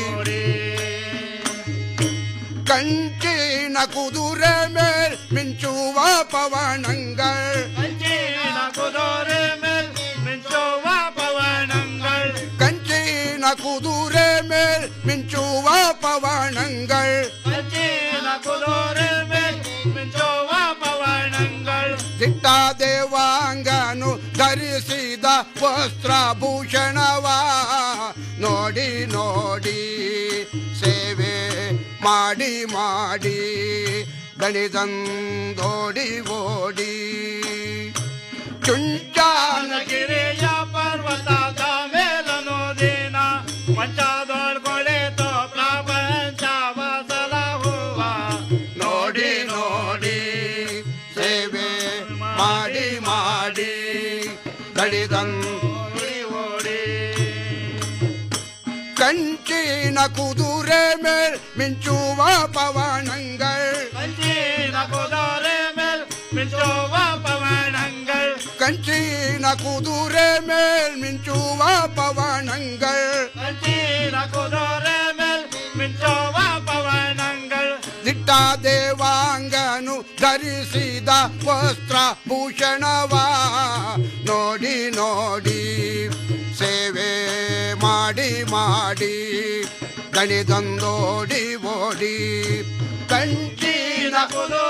[SPEAKER 6] ಕಂಚಿನ ಕುದುರೆ ಮೇಲ್ ಮಿಂಚುವ ಪವನங்கள்
[SPEAKER 7] ಕಂಚಿನ ಕುದುರೆ ಮೇಲ್ ಮಿಂಚುವ ಪವನங்கள்
[SPEAKER 6] ಕಂಚಿನ ಕುದುರೆ ಮೇಲ್ ಮಿಂಚುವ ಪವನங்கள்
[SPEAKER 7] ಕಂಚಿನ ಕುದುರೆ ಮೇಲ್ ಮಿಂಚುವ ಪವನங்கள்
[SPEAKER 6] ದಿಟ್ಟ ದೇವಾಂಗನು ಧರಿಸಿದ ವಸ್ತ್ರಭೂಷಣವ ನೋಡಿ ನೋಡಿ ಸೇವೆ ಮಾಡಿ ಮಾಡಿ ದಣಿದಂದೋಡಿ ಓಡಿ ಚುಂಚಾನ
[SPEAKER 7] ಗಿರಿಯ ಪರ್ವತದ ಮೇಲನು ದಿನ ಪಂಚದೊಳ್ಗೊಳಿತು ಪ್ರಪಂಚವ ಸಲಹುವ
[SPEAKER 6] ನೋಡಿ ನೋಡಿ ಸೇವೆ ಮಾಡಿ ಮಾಡಿ ಕುದುರೆ ಮೇಲ್ ಮಿಂಚುವ ಪವನಂಗಳ್
[SPEAKER 7] ಕಂಚಿನ ಕುದುರೆ ಮೇಲ್ ಮಿಂಚುವ ಪವನಂಗಳ್
[SPEAKER 6] ಕಂಚಿನ ಕುದುರೆ ಮೇಲ್ ಮಿಂಚುವ ಪವನಂಗಳ್
[SPEAKER 7] ಕಂಚಿನ ಕುದುರೆ ಮೇಲ್ ಮಿಂಚುವ ಪವನಂಗಳ್
[SPEAKER 6] ದಿಟ್ಟ ದೇವಾಂಗನು ಧರಿಸಿದ ವಸ್ತ್ರ ಭೂಷಣವಾ ನೋಡಿ ನೋಡಿ ಸೇವೆ ಮಾಡಿ ಮಾಡಿ ದಣಿದಂದೋಡಿ ಓಡಿ ಕಂಚಿನ
[SPEAKER 7] ಕುದುರೆ